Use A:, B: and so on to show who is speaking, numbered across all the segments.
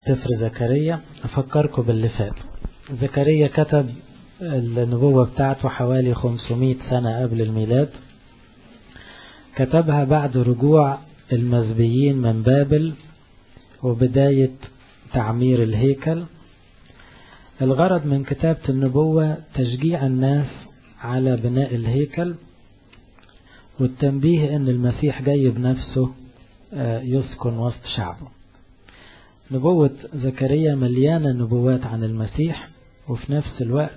A: سفر زكريا أفكركم باللي فات زكريا كتب النبوة بتاعته حوالي 500 سنة قبل الميلاد كتبها بعد رجوع المزبيين من بابل وبداية تعمير الهيكل الغرض من كتابة النبوة تشجيع الناس على بناء الهيكل والتنبيه ان المسيح جاي بنفسه يسكن وسط شعبه نبوة زكريا مليانة نبوات عن المسيح وفي نفس الوقت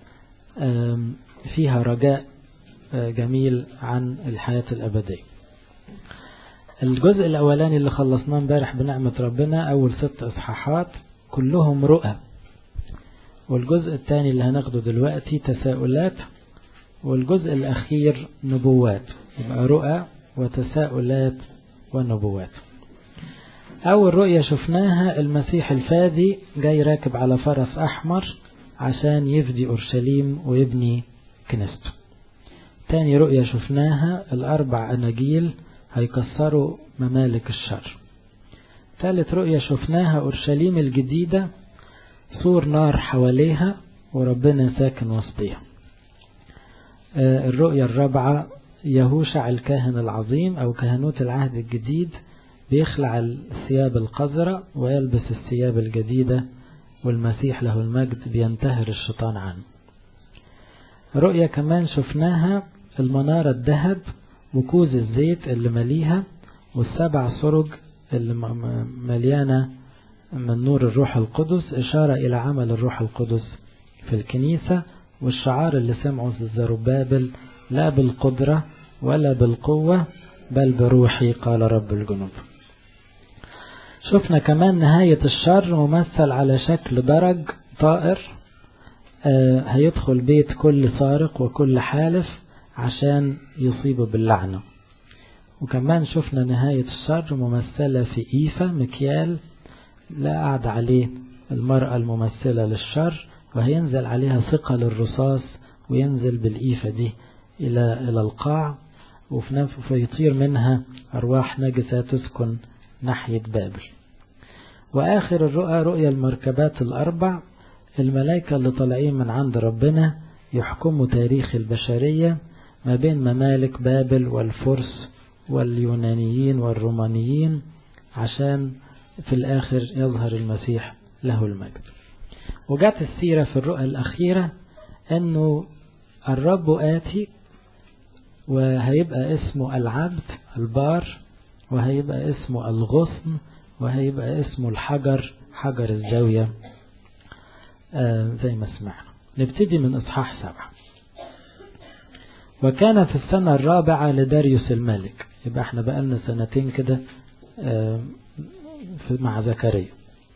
A: فيها رجاء جميل عن الحياة الأبدية الجزء الأولاني اللي خلصناه امبارح بنعمة ربنا أول ست إصحاحات كلهم رؤى والجزء الثاني اللي هناخده دلوقتي تساؤلات والجزء الأخير نبوات يبقى رؤى وتساؤلات ونبوات أول رؤية شفناها المسيح الفادي جاي راكب على فرس أحمر عشان يفدي أورشليم ويبني كنيسته تاني رؤية شفناها الأربع أناجيل هيكسروا ممالك الشر ثالث رؤية شفناها أورشليم الجديدة سور نار حواليها وربنا ساكن وسطيها الرؤية الرابعة يهوشع الكاهن العظيم أو كهنوت العهد الجديد بيخلع الثياب القذرة ويلبس الثياب الجديدة والمسيح له المجد بينتهر الشيطان عنه رؤية كمان شفناها المنارة الذهب وكوز الزيت اللي مليها والسبع سرج اللي مليانة من نور الروح القدس إشارة إلى عمل الروح القدس في الكنيسة والشعار اللي سمعه الزربابل لا بالقدرة ولا بالقوة بل بروحي قال رب الجنوب شفنا كمان نهاية الشر ممثل على شكل درج طائر آه هيدخل بيت كل سارق وكل حالف عشان يصيبه باللعنة وكمان شفنا نهاية الشر ممثلة في إيفا مكيال لا قعد عليه المرأة الممثلة للشر وهينزل عليها ثقل الرصاص وينزل بالإيفة دي إلى إلى القاع وفيطير منها أرواح نجسة تسكن ناحية بابل وآخر الرؤى رؤيا المركبات الأربع الملائكة اللي طالعين من عند ربنا يحكموا تاريخ البشرية ما بين ممالك بابل والفرس واليونانيين والرومانيين عشان في الآخر يظهر المسيح له المجد وجات السيرة في الرؤى الأخيرة أنه الرب آتي وهيبقى اسمه العبد البار وهيبقى اسمه الغصن وهيبقى اسمه الحجر حجر الزاوية آه زي ما سمعنا نبتدي من إصحاح سبعة وكان في السنة الرابعة لداريوس الملك يبقى احنا بقالنا سنتين كده آه مع زكريا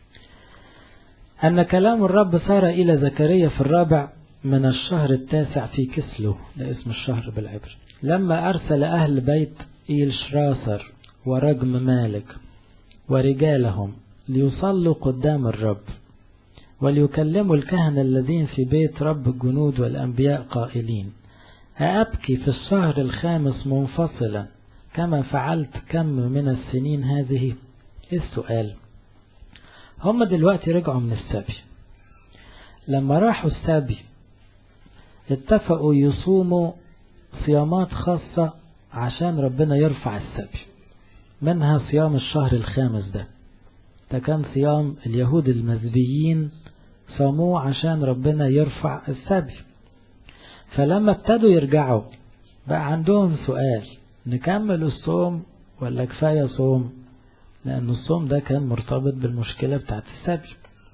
A: أن كلام الرب صار إلى زكريا في الرابع من الشهر التاسع في كسلو ده اسم الشهر بالعبر لما أرسل أهل بيت إيل شراسر ورجم مالك ورجالهم ليصلوا قدام الرب وليكلموا الكهنة الذين في بيت رب الجنود والأنبياء قائلين أأبكي في الشهر الخامس منفصلا كما فعلت كم من السنين هذه إيه السؤال هم دلوقتي رجعوا من السبي لما راحوا السبي اتفقوا يصوموا صيامات خاصة عشان ربنا يرفع السبي منها صيام الشهر الخامس ده ده كان صيام اليهود المزبيين صاموه عشان ربنا يرفع السبي فلما ابتدوا يرجعوا بقى عندهم سؤال نكمل الصوم ولا كفاية صوم لأن الصوم ده كان مرتبط بالمشكلة بتاعت السبي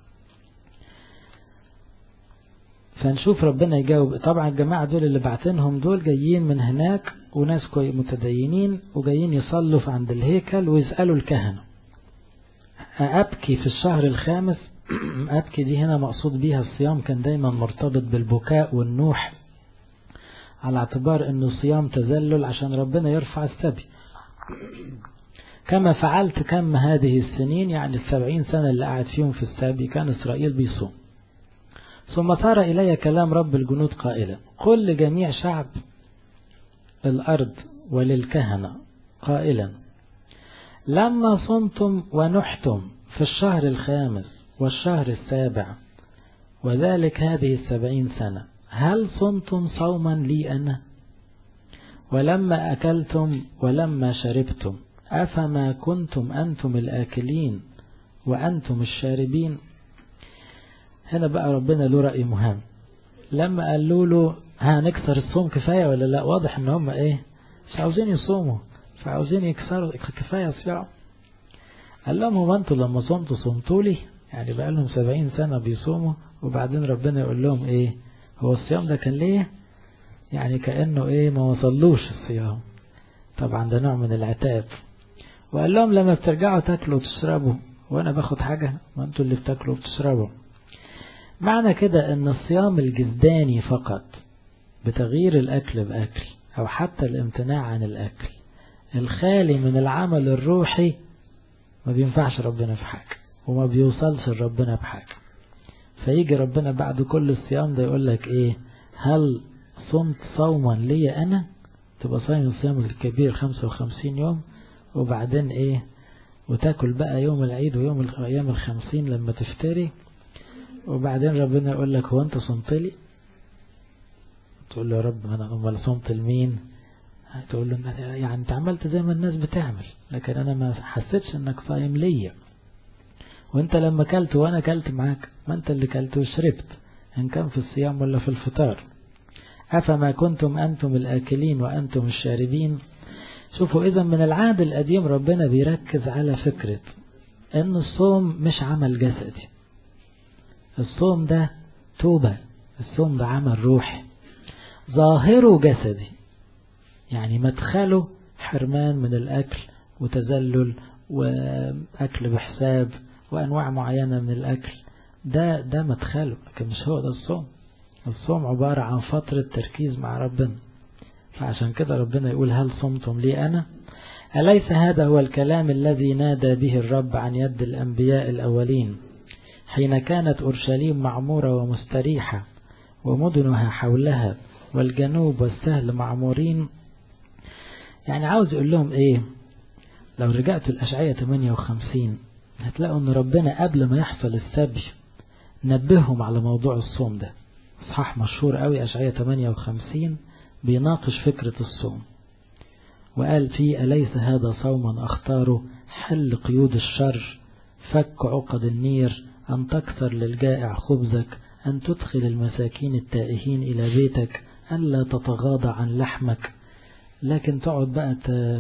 A: فنشوف ربنا يجاوب طبعا الجماعة دول اللي بعتنهم دول جايين من هناك وناس متدينين وجايين يصلوا عند الهيكل ويسألوا الكهنة أبكي في الشهر الخامس أبكي دي هنا مقصود بيها الصيام كان دايما مرتبط بالبكاء والنوح على اعتبار انه صيام تذلل عشان ربنا يرفع السبي كما فعلت كم هذه السنين يعني السبعين سنة اللي قعد فيهم في السبي كان إسرائيل بيصوم ثم صار إلي كلام رب الجنود قائلا قل لجميع شعب الأرض وللكهنة قائلا لما صمتم ونحتم في الشهر الخامس والشهر السابع وذلك هذه السبعين سنة هل صمتم صوما لي أنا ولما أكلتم ولما شربتم أفما كنتم أنتم الآكلين وأنتم الشاربين هنا بقى ربنا له رأي مهم لما قالوا له هنكسر الصوم كفاية ولا لا واضح ان هم ايه مش عاوزين يصوموا فعاوزين يكسروا كفاية صيام قال لهم هو انتوا لما صمتوا صمتوا لي يعني بقى لهم سبعين سنة بيصوموا وبعدين ربنا يقول لهم ايه هو الصيام ده كان ليه يعني كأنه ايه ما وصلوش الصيام طبعا ده نوع من العتاب وقال لهم لما بترجعوا تاكلوا وتشربوا وانا باخد حاجة ما انتوا اللي بتاكلوا وبتشربوا معنى كده ان الصيام الجسداني فقط بتغيير الاكل باكل او حتى الامتناع عن الاكل الخالي من العمل الروحي ما بينفعش ربنا في حاجة وما بيوصلش لربنا بحاجة فيجي ربنا بعد كل الصيام ده يقول لك ايه هل صمت صوما لي انا تبقى صايم الصيام الكبير 55 يوم وبعدين ايه وتاكل بقى يوم العيد ويوم ايام الخمسين لما تفتري وبعدين ربنا يقول لك هو انت صمت لي تقول له يا رب انا امال صمت لمين تقول له يعني انت عملت زي ما الناس بتعمل لكن انا ما حسيتش انك صايم ليا وانت لما كلت وانا كلت معاك ما انت اللي كلت وشربت ان كان في الصيام ولا في الفطار افما كنتم انتم الاكلين وانتم الشاربين شوفوا اذا من العهد القديم ربنا بيركز على فكرة ان الصوم مش عمل جسدي الصوم ده توبة الصوم ده عمل روحي ظاهره جسدي يعني مدخله حرمان من الأكل وتذلل وأكل بحساب وأنواع معينة من الأكل ده ده مدخله لكن مش هو ده الصوم الصوم عبارة عن فترة تركيز مع ربنا فعشان كده ربنا يقول هل صمتم لي أنا أليس هذا هو الكلام الذي نادى به الرب عن يد الأنبياء الأولين حين كانت أورشليم معمورة ومستريحة ومدنها حولها والجنوب والسهل معمورين يعني عاوز يقول لهم ايه لو رجعتوا الأشعية 58 هتلاقوا ان ربنا قبل ما يحصل السبي نبههم على موضوع الصوم ده صح مشهور قوي أشعية 58 بيناقش فكرة الصوم وقال فيه أليس هذا صوما أختاره حل قيود الشر فك عقد النير أن تكثر للجائع خبزك أن تدخل المساكين التائهين إلى بيتك ألا تتغاضى عن لحمك لكن تقعد بقى ت...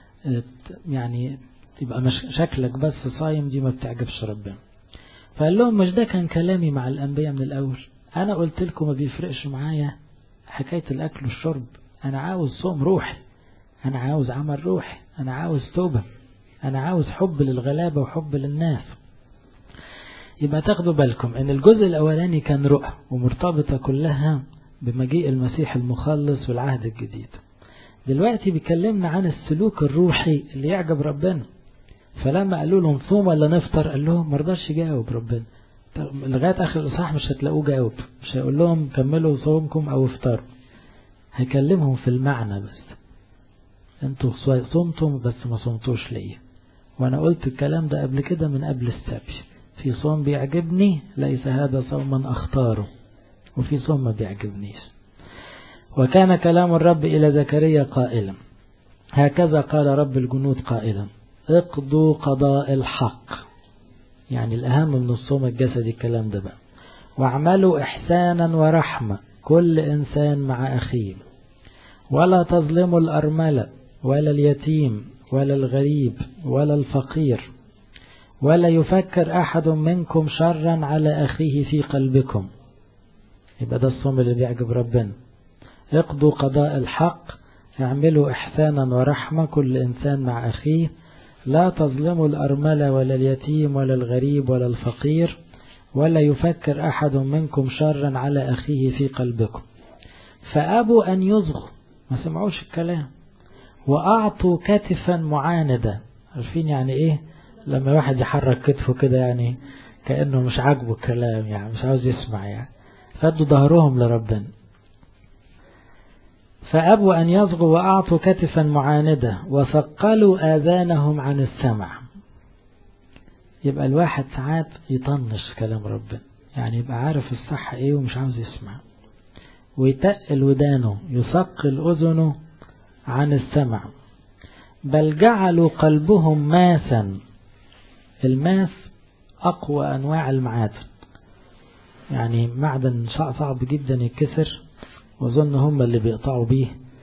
A: يعني تبقى مش شكلك بس صايم دي ما بتعجبش ربنا فقال لهم مش ده كان كلامي مع الأنبياء من الأول أنا قلت لكم ما بيفرقش معايا حكاية الأكل والشرب أنا عاوز صوم روحي أنا عاوز عمل روحي أنا عاوز توبة أنا عاوز حب للغلابة وحب للناس يبقى تاخدوا بالكم ان الجزء الاولاني كان رؤى ومرتبطة كلها بمجيء المسيح المخلص والعهد الجديد دلوقتي بيكلمنا عن السلوك الروحي اللي يعجب ربنا فلما قالوا له نصوم ولا نفطر قال لهم مرضاش يجاوب ربنا لغاية اخر الاصحاح مش هتلاقوه جاوب مش هيقول لهم كملوا صومكم او افطروا هيكلمهم في المعنى بس انتوا صمتم بس ما صمتوش ليه وانا قلت الكلام ده قبل كده من قبل السبي في صوم بيعجبني ليس هذا صوما أختاره وفي صوم ما بيعجبنيش وكان كلام الرب إلى زكريا قائلا هكذا قال رب الجنود قائلا اقضوا قضاء الحق يعني الأهم من الصوم الجسدي الكلام ده بقى واعملوا إحسانا ورحمة كل إنسان مع أخيه ولا تظلموا الأرملة ولا اليتيم ولا الغريب ولا الفقير ولا يفكر أحد منكم شرا على أخيه في قلبكم يبقى ده الصوم اللي بيعجب ربنا اقضوا قضاء الحق اعملوا إحسانا ورحمة كل إنسان مع أخيه لا تظلموا الأرملة ولا اليتيم ولا الغريب ولا الفقير ولا يفكر أحد منكم شرا على أخيه في قلبكم فأبوا أن يصغوا ما سمعوش الكلام وأعطوا كتفا معاندة عارفين يعني إيه لما واحد يحرك كتفه كده يعني كأنه مش عاجبه الكلام يعني مش عاوز يسمع يعني فادوا ظهرهم لربنا فأبوا أن يصغوا وأعطوا كتفا معاندة وثقلوا آذانهم عن السمع يبقى الواحد ساعات يطنش كلام ربنا يعني يبقى عارف الصح ايه ومش عاوز يسمع ويتقل ودانه يثقل أذنه عن السمع بل جعلوا قلبهم ماسا الماس أقوى أنواع المعادن يعني معدن صعب جدا يتكسر وظن هم اللي بيقطعوا بيه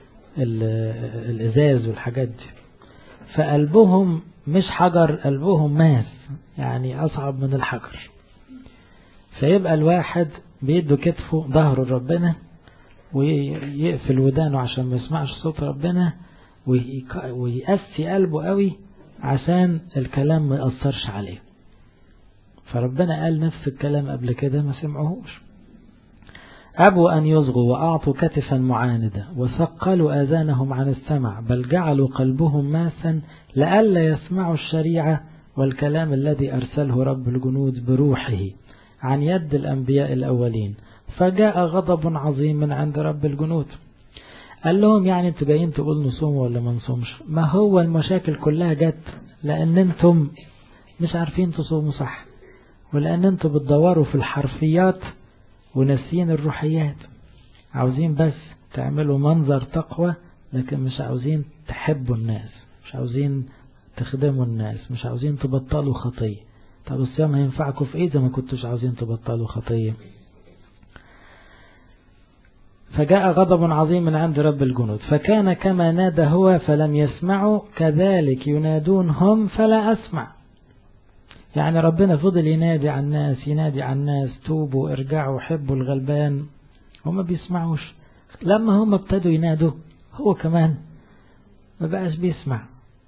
A: الإزاز والحاجات دي فقلبهم مش حجر قلبهم ماس يعني أصعب من الحجر فيبقى الواحد بيده كتفه ظهره لربنا ويقفل ودانه عشان ما يسمعش صوت ربنا ويقسي قلبه قوي عشان الكلام ما يأثرش عليه فربنا قال نفس الكلام قبل كده ما سمعوهوش أبوا أن يصغوا وأعطوا كتفا معاندة وثقلوا آذانهم عن السمع بل جعلوا قلبهم ماسا لئلا يسمعوا الشريعة والكلام الذي أرسله رب الجنود بروحه عن يد الأنبياء الأولين فجاء غضب عظيم من عند رب الجنود قال لهم يعني انتوا جايين تقول نصوم ولا ما نصومش ما هو المشاكل كلها جت لأن انتم مش عارفين تصوموا صح ولأن انتم بتدوروا في الحرفيات وناسيين الروحيات عاوزين بس تعملوا منظر تقوى لكن مش عاوزين تحبوا الناس مش عاوزين تخدموا الناس مش عاوزين تبطلوا خطية طب الصيام هينفعكم في ايه اذا ما كنتوش عاوزين تبطلوا خطية فجاء غضب عظيم من عند رب الجنود فكان كما نادى هو فلم يسمعوا كذلك ينادون هم فلا أسمع يعني ربنا فضل ينادي على الناس ينادي على الناس توبوا ارجعوا حبوا الغلبان هم بيسمعوش لما هم ابتدوا ينادوا هو كمان ما بقاش بيسمع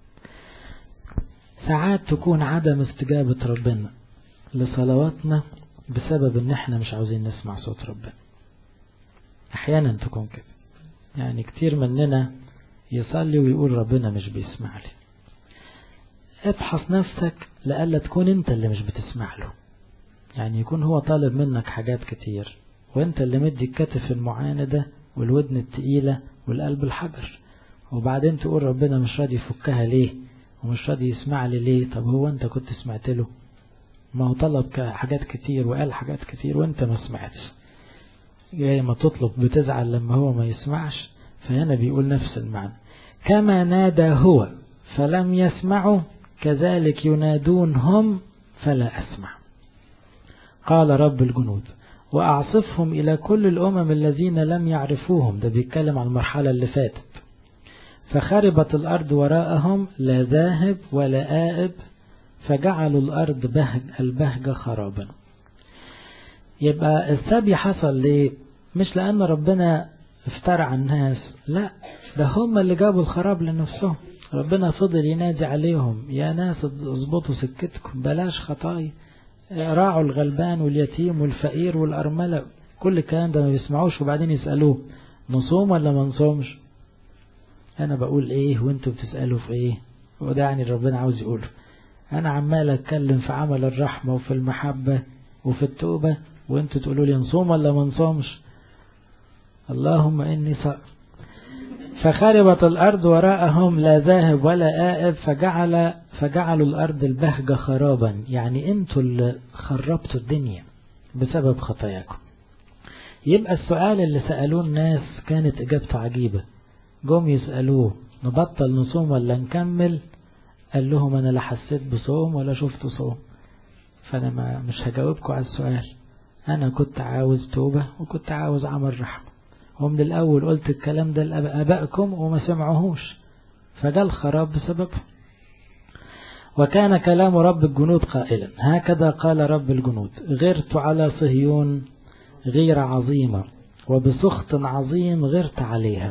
A: ساعات تكون عدم استجابة ربنا لصلواتنا بسبب ان احنا مش عاوزين نسمع صوت ربنا احيانا تكون كده يعني كتير مننا يصلي ويقول ربنا مش بيسمع لي ابحث نفسك لألا تكون انت اللي مش بتسمع له يعني يكون هو طالب منك حاجات كتير وانت اللي مدي الكتف المعاندة والودن التقيلة والقلب الحجر وبعدين تقول ربنا مش راضي يفكها ليه ومش راضي يسمع لي ليه طب هو انت كنت سمعت له ما هو طلب حاجات كتير وقال حاجات كتير وانت ما سمعتش جاي ما تطلب بتزعل لما هو ما يسمعش فهنا بيقول نفس المعنى كما نادى هو فلم يسمعوا كذلك ينادون هم فلا أسمع قال رب الجنود وأعصفهم إلى كل الأمم الذين لم يعرفوهم ده بيتكلم عن المرحلة اللي فاتت فخربت الأرض وراءهم لا ذاهب ولا آئب فجعلوا الأرض بهج البهجة خرابا يبقى السبي حصل ليه مش لأن ربنا افترى على الناس لا ده هم اللي جابوا الخراب لنفسهم ربنا فضل ينادي عليهم يا ناس اظبطوا سكتكم بلاش خطايا راعوا الغلبان واليتيم والفقير والأرملة كل الكلام ده ما بيسمعوش وبعدين يسألوه نصوم ولا ما نصومش أنا بقول إيه وانتوا بتسألوا في إيه وده يعني ربنا عاوز يقوله أنا عمال أتكلم في عمل الرحمة وفي المحبة وفي التوبة وانتوا تقولوا لي نصوم ولا ما نصومش اللهم إني صائم فخربت الأرض وراءهم لا ذاهب ولا آئب فجعل فجعلوا الأرض البهجة خرابا يعني انتوا اللي خربتوا الدنيا بسبب خطاياكم يبقى السؤال اللي سألوه الناس كانت إجابته عجيبة جم يسألوه نبطل نصوم ولا نكمل قال لهم أنا لا حسيت بصوم ولا شفت صوم فأنا ما مش هجاوبكم على السؤال أنا كنت عاوز توبة وكنت عاوز عمل رحمة ومن الأول قلت الكلام ده لأبائكم وما سمعوهوش فجاء الخراب بسببه وكان كلام رب الجنود قائلا هكذا قال رب الجنود غرت على صهيون غير عظيمة وبسخط عظيم غرت عليها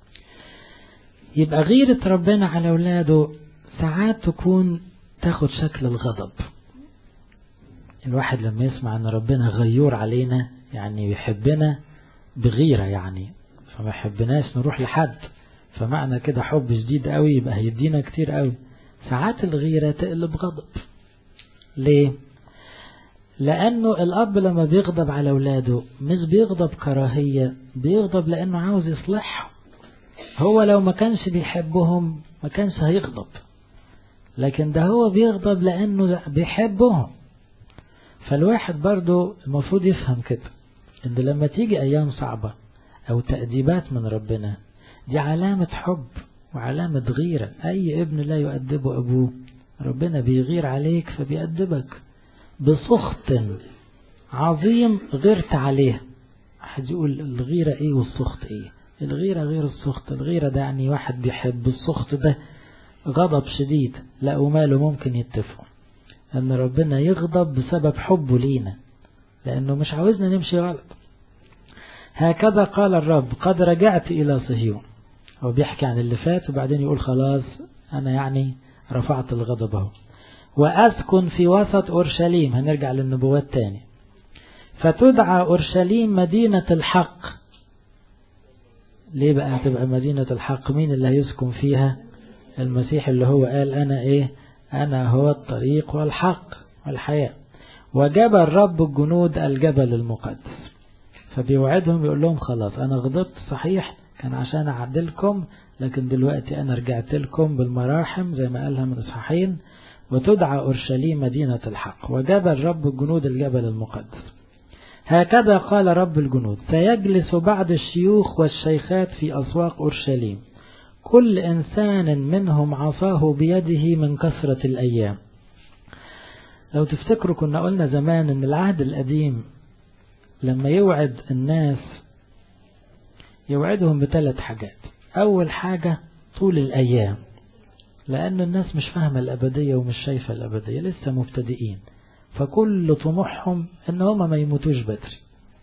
A: يبقى غيرة ربنا على أولاده ساعات تكون تاخد شكل الغضب الواحد لما يسمع أن ربنا غيور علينا يعني يحبنا بغيرة يعني فما يحبناش نروح لحد فمعنى كده حب شديد قوي يبقى هيدينا كتير قوي ساعات الغيرة تقلب غضب ليه لأنه الأب لما بيغضب على أولاده مش بيغضب كراهية بيغضب لأنه عاوز يصلحهم هو لو ما كانش بيحبهم ما كانش هيغضب لكن ده هو بيغضب لأنه بيحبهم فالواحد برضو المفروض يفهم كده ان لما تيجي ايام صعبة او تأديبات من ربنا دي علامة حب وعلامة غيرة اي ابن لا يؤدبه ابوه ربنا بيغير عليك فبيأدبك بسخط عظيم غيرت عليه حد يقول الغيرة ايه والسخط ايه الغيرة غير السخط الغيرة ده يعني واحد بيحب السخط ده غضب شديد لا وماله ممكن يتفقوا أن ربنا يغضب بسبب حبه لينا لأنه مش عاوزنا نمشي غلط هكذا قال الرب قد رجعت إلى صهيون هو بيحكي عن اللي فات وبعدين يقول خلاص أنا يعني رفعت الغضب اهو وأسكن في وسط أورشليم هنرجع للنبوات تاني فتدعى أورشليم مدينة الحق ليه بقى هتبقى مدينة الحق مين اللي هيسكن فيها المسيح اللي هو قال أنا إيه أنا هو الطريق والحق والحياة وجاب الرب الجنود الجبل المقدس فبيوعدهم يقول لهم خلاص أنا غضبت صحيح كان عشان أعدلكم لكن دلوقتي أنا رجعت لكم بالمراحم زي ما قالها من إصحاحين وتدعى أورشليم مدينة الحق وجاب الرب الجنود الجبل المقدس هكذا قال رب الجنود سيجلس بعض الشيوخ والشيخات في أسواق أورشليم كل إنسان منهم عصاه بيده من كثرة الأيام لو تفتكروا كنا قلنا زمان ان العهد القديم لما يوعد الناس يوعدهم بثلاث حاجات أول حاجة طول الأيام لأن الناس مش فاهمة الأبدية ومش شايفة الأبدية لسه مبتدئين فكل طموحهم ان هم ما يموتوش بدري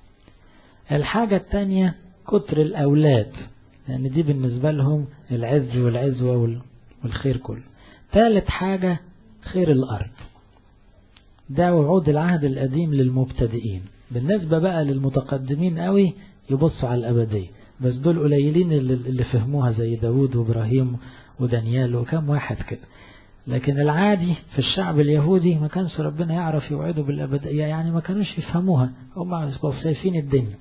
A: الحاجة التانية كتر الأولاد لأن دي بالنسبة لهم العز والعزوة والخير كله ثالث حاجة خير الأرض ده وعود العهد القديم للمبتدئين بالنسبة بقى للمتقدمين قوي يبصوا على الأبدية بس دول قليلين اللي فهموها زي داود وإبراهيم ودانيال وكم واحد كده لكن العادي في الشعب اليهودي ما كانش ربنا يعرف يوعده بالأبدية يعني ما كانوش يفهموها هم شايفين الدنيا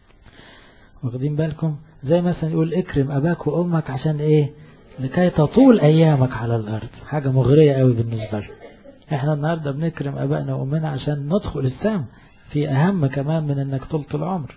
A: واخدين بالكم زي مثلا يقول اكرم أباك وأمك عشان ايه لكي تطول أيامك على الأرض حاجة مغرية قوي بالنسبة له احنا النهاردة بنكرم أبائنا وأمنا عشان ندخل السام في أهم كمان من انك طولة العمر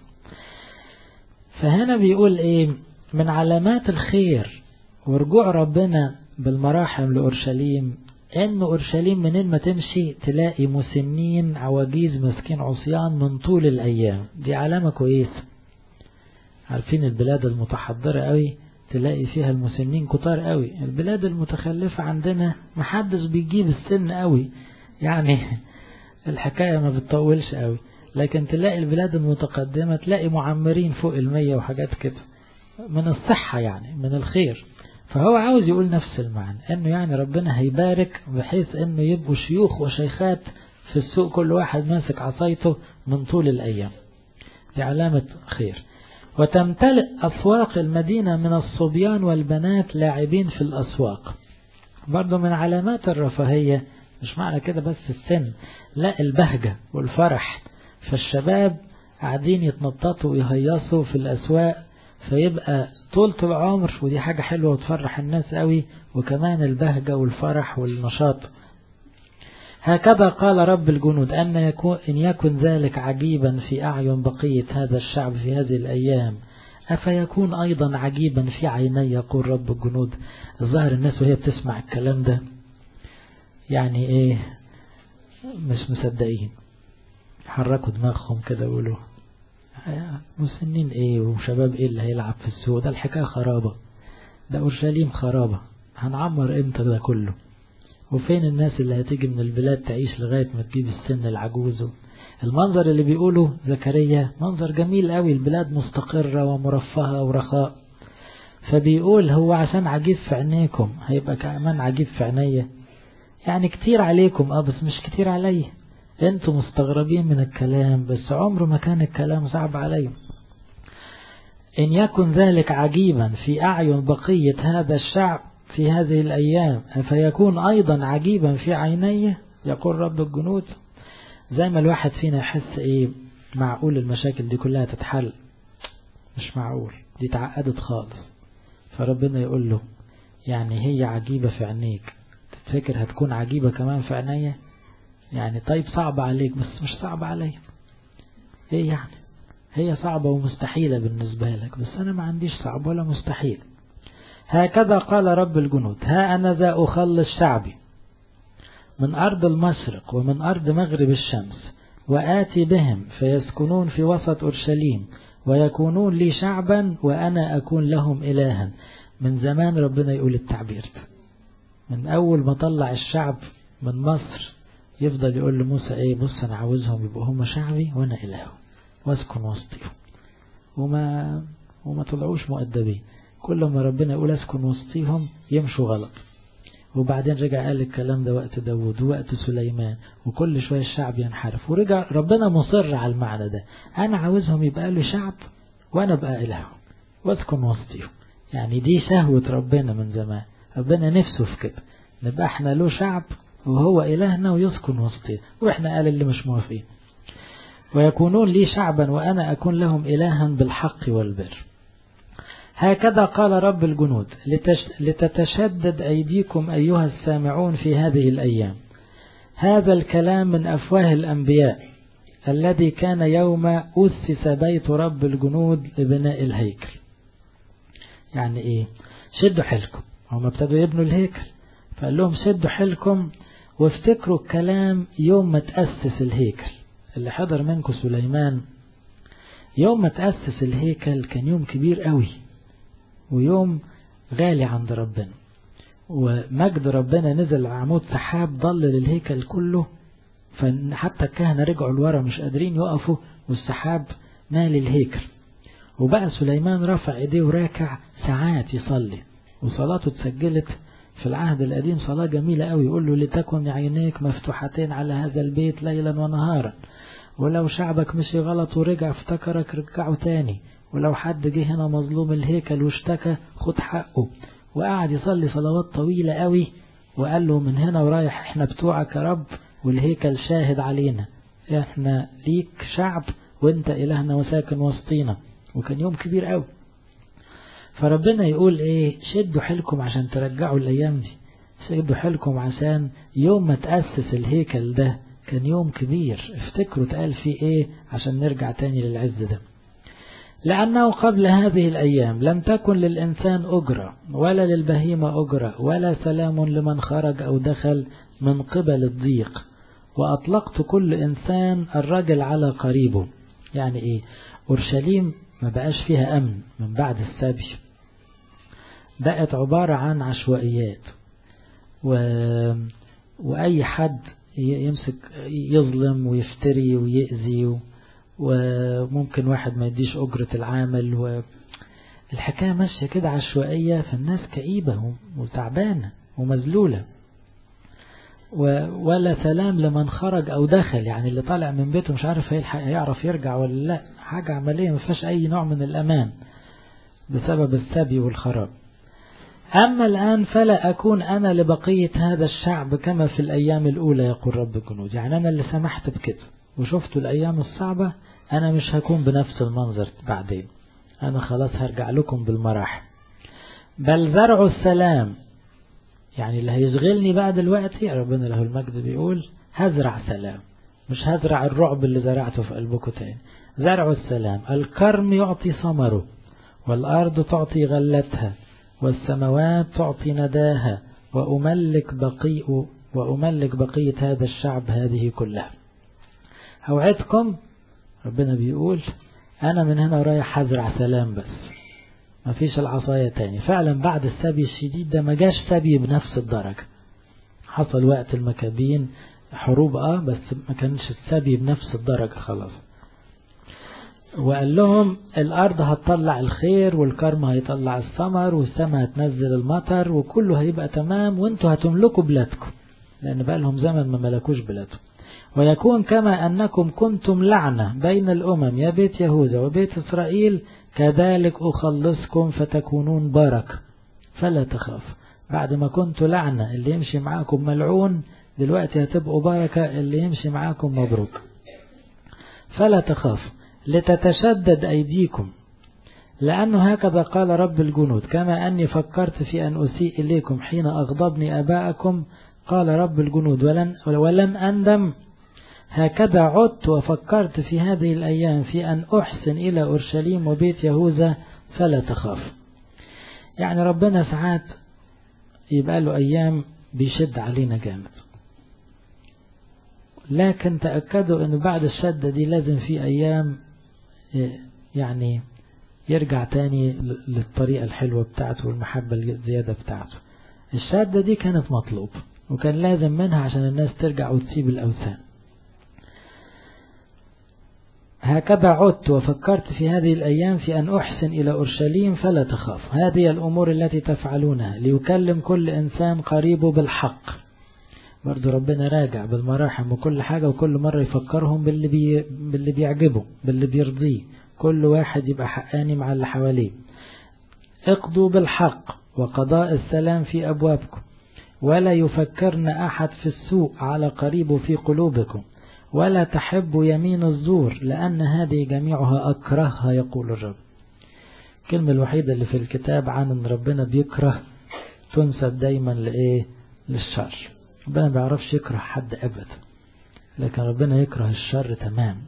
A: فهنا بيقول ايه من علامات الخير ورجوع ربنا بالمراحم لأورشليم ان أورشليم منين ما تمشي تلاقي مسنين عواجيز مسكين عصيان من طول الأيام دي علامة كويسة عارفين البلاد المتحضرة قوي تلاقي فيها المسنين كتار قوي البلاد المتخلفة عندنا محدش بيجيب السن قوي يعني الحكاية ما بتطولش قوي لكن تلاقي البلاد المتقدمة تلاقي معمرين فوق المية وحاجات كده من الصحة يعني من الخير فهو عاوز يقول نفس المعنى انه يعني ربنا هيبارك بحيث انه يبقوا شيوخ وشيخات في السوق كل واحد ماسك عصايته من طول الايام دي علامة خير وتمتلئ أسواق المدينة من الصبيان والبنات لاعبين في الأسواق برضو من علامات الرفاهية مش معنى كده بس السن لا البهجة والفرح فالشباب قاعدين يتنططوا ويهيصوا في الأسواق فيبقى طولة العمر ودي حاجة حلوة وتفرح الناس قوي وكمان البهجة والفرح والنشاط هكذا قال رب الجنود أن يكون إن يكن ذلك عجيبا في أعين بقية هذا الشعب في هذه الأيام أفيكون أيضا عجيبا في عيني يقول رب الجنود الظاهر الناس وهي بتسمع الكلام ده يعني إيه مش مصدقين حركوا دماغهم كده يقولوا مسنين ايه وشباب ايه اللي هيلعب في السوق ده الحكاية خرابة ده أورشليم خرابة هنعمر امتى ده كله وفين الناس اللي هتيجي من البلاد تعيش لغاية ما تجيب السن العجوز المنظر اللي بيقوله زكريا منظر جميل قوي البلاد مستقرة ومرفهة ورخاء فبيقول هو عشان عجيب في عينيكم هيبقى كمان عجيب في عينيا يعني كتير عليكم اه بس مش كتير عليا انتوا مستغربين من الكلام بس عمر ما كان الكلام صعب عليهم إن يكن ذلك عجيبا في أعين بقية هذا الشعب في هذه الأيام فيكون أيضا عجيبا في عيني يقول رب الجنود زي ما الواحد فينا يحس إيه معقول المشاكل دي كلها تتحل مش معقول دي تعقدت خالص فربنا يقول له يعني هي عجيبة في عينيك فكر هتكون عجيبة كمان في عينيا يعني طيب صعب عليك بس مش صعب عليا ايه يعني هي صعبة ومستحيلة بالنسبة لك بس أنا ما عنديش صعب ولا مستحيل هكذا قال رب الجنود ها أنا ذا أخلص شعبي من أرض المشرق ومن أرض مغرب الشمس وآتي بهم فيسكنون في وسط أورشليم ويكونون لي شعبا وأنا أكون لهم إلها من زمان ربنا يقول التعبير ده من أول ما طلع الشعب من مصر يفضل يقول لموسى ايه بص انا عاوزهم يبقوا هم شعبي وانا الههم واسكن وسطهم وما وما طلعوش مؤدبين كل ما ربنا يقول اسكن وسطهم يمشوا غلط وبعدين رجع قال الكلام ده وقت داود ووقت سليمان وكل شوية الشعب ينحرف ورجع ربنا مصر على المعنى ده أنا عاوزهم يبقى له شعب وأنا أبقى إلههم واسكن وسطهم يعني دي شهوة ربنا من زمان ربنا نفسه في كده نبقى احنا له شعب وهو إلهنا ويسكن وسطنا وإحنا قال اللي مش موافقين ويكونون لي شعبا وأنا أكون لهم إلها بالحق والبر هكذا قال رب الجنود لتتشدد أيديكم أيها السامعون في هذه الأيام هذا الكلام من أفواه الأنبياء الذي كان يوم أسس بيت رب الجنود لبناء الهيكل يعني إيه شدوا حيلكم هم ابتدوا يبنوا الهيكل فقال لهم شدوا حيلكم وافتكروا الكلام يوم ما تأسس الهيكل اللي حضر منكم سليمان يوم ما تأسس الهيكل كان يوم كبير قوي ويوم غالي عند ربنا ومجد ربنا نزل عمود سحاب ضلل الهيكل كله فحتى الكهنة رجعوا لورا مش قادرين يقفوا والسحاب مال الهيكل وبقى سليمان رفع ايديه وراكع ساعات يصلي وصلاته اتسجلت في العهد القديم صلاة جميلة قوي يقول له لتكن عينيك مفتوحتين على هذا البيت ليلا ونهارا ولو شعبك مشي غلط ورجع افتكرك رجعه تاني ولو حد جه هنا مظلوم الهيكل واشتكى خد حقه وقعد يصلي صلوات طويلة قوي وقال له من هنا ورايح احنا بتوعك يا رب والهيكل شاهد علينا احنا ليك شعب وانت الهنا وساكن وسطينا وكان يوم كبير قوي فربنا يقول ايه شدوا حيلكم عشان ترجعوا الايام دي شدوا حيلكم عشان يوم ما تأسس الهيكل ده كان يوم كبير افتكروا اتقال فيه ايه عشان نرجع تاني للعز ده لأنه قبل هذه الأيام لم تكن للإنسان أجرة ولا للبهيمة أجرة ولا سلام لمن خرج أو دخل من قبل الضيق وأطلقت كل إنسان الرجل على قريبه يعني إيه أورشليم ما بقاش فيها أمن من بعد السبي بقت عبارة عن عشوائيات و... وأي حد يمسك يظلم ويفتري ويأذي و... وممكن واحد ما يديش أجرة العامل والحكاية ماشية كده عشوائية فالناس كئيبة وتعبانة ومذلولة ولا سلام لمن خرج أو دخل يعني اللي طالع من بيته مش عارف هيعرف يرجع ولا لا حاجة عملية ما فيهاش أي نوع من الأمان بسبب السبي والخراب أما الآن فلا أكون أنا لبقية هذا الشعب كما في الأيام الأولى يقول رب الجنود يعني أنا اللي سمحت بكده وشفت الأيام الصعبة أنا مش هكون بنفس المنظر بعدين أنا خلاص هرجع لكم بالمراحل بل زرع السلام يعني اللي هيشغلني بقى دلوقتي ربنا له المجد بيقول هزرع سلام مش هزرع الرعب اللي زرعته في قلبكم تاني زرع السلام الكرم يعطي ثمره والأرض تعطي غلتها والسماوات تعطي نداها وأملك بقيء وأملك بقية هذا الشعب هذه كلها أوعدكم ربنا بيقول أنا من هنا رايح هزرع سلام بس ما فيش العصاية تاني فعلا بعد السبي الشديد ده ما جاش سبي بنفس الدرجة حصل وقت المكابين حروب اه بس ما كانش السبي بنفس الدرجة خلاص وقال لهم الأرض هتطلع الخير والكرم هيطلع الثمر والسماء هتنزل المطر وكله هيبقى تمام وانتوا هتملكوا بلادكم لأن بقى لهم زمن ما ملكوش بلادهم ويكون كما أنكم كنتم لعنة بين الأمم يا بيت يهوذا وبيت إسرائيل كذلك أخلصكم فتكونون بركة فلا تخاف بعد ما كنتوا لعنة اللي يمشي معاكم ملعون دلوقتي هتبقوا بركة اللي يمشي معاكم مبروك فلا تخاف لتتشدد أيديكم لأنه هكذا قال رب الجنود كما أني فكرت في أن أسيء إليكم حين أغضبني أباءكم قال رب الجنود ولن, ولن أندم هكذا عدت وفكرت في هذه الأيام في أن أحسن إلى أورشليم وبيت يهوذا فلا تخاف يعني ربنا ساعات يبقى له أيام بيشد علينا جامد لكن تأكدوا أنه بعد الشدة دي لازم في أيام يعني يرجع تاني للطريقة الحلوة بتاعته والمحبة الزيادة بتاعته الشدة دي كانت مطلوب وكان لازم منها عشان الناس ترجع وتسيب الأوثان هكذا عدت وفكرت في هذه الأيام في أن أحسن إلى أورشليم فلا تخاف هذه الأمور التي تفعلونها ليكلم كل إنسان قريبه بالحق برضو ربنا راجع بالمراحم وكل حاجة وكل مرة يفكرهم باللي, بي باللي بيعجبه باللي بيرضيه كل واحد يبقى حقاني مع اللي حواليه اقضوا بالحق وقضاء السلام في أبوابكم ولا يفكرن أحد في السوء على قريبه في قلوبكم ولا تحب يمين الزور لأن هذه جميعها أكرهها يقول الرب الكلمة الوحيدة اللي في الكتاب عن أن ربنا بيكره تنسب دايما لإيه للشر ربنا ما بيعرفش يكره حد أبدا لكن ربنا يكره الشر تمام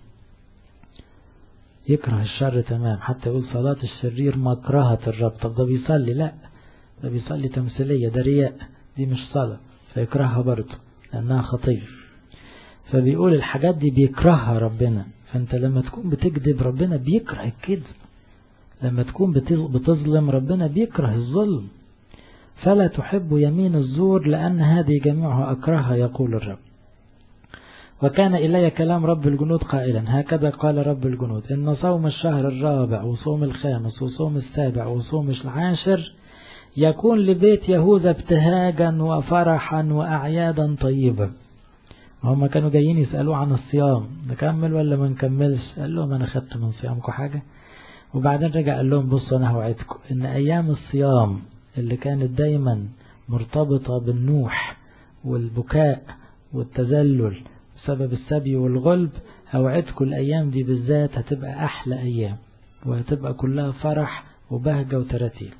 A: يكره الشر تمام حتى يقول صلاة الشرير مكرهة الرب طب ده بيصلي لا ده بيصلي تمثيلية ده رياء دي مش صلاة فيكرهها برضه لأنها خطية فبيقول الحاجات دي بيكرهها ربنا فانت لما تكون بتكذب ربنا بيكره الكذب لما تكون بتظلم ربنا بيكره الظلم فلا تحب يمين الزور لأن هذه جميعها أكرهها يقول الرب وكان إلي كلام رب الجنود قائلا هكذا قال رب الجنود إن صوم الشهر الرابع وصوم الخامس وصوم السابع وصوم العاشر يكون لبيت يهوذا ابتهاجا وفرحا وأعيادا طيبة هم كانوا جايين يسألوه عن الصيام نكمل ولا ما نكملش قال لهم أنا خدت من صيامكم حاجة وبعدين رجع قال لهم بصوا أنا هوعدكم إن أيام الصيام اللي كانت دايما مرتبطة بالنوح والبكاء والتذلل بسبب السبي والغلب هوعدكم الأيام دي بالذات هتبقى أحلى أيام وهتبقى كلها فرح وبهجة وتراتيل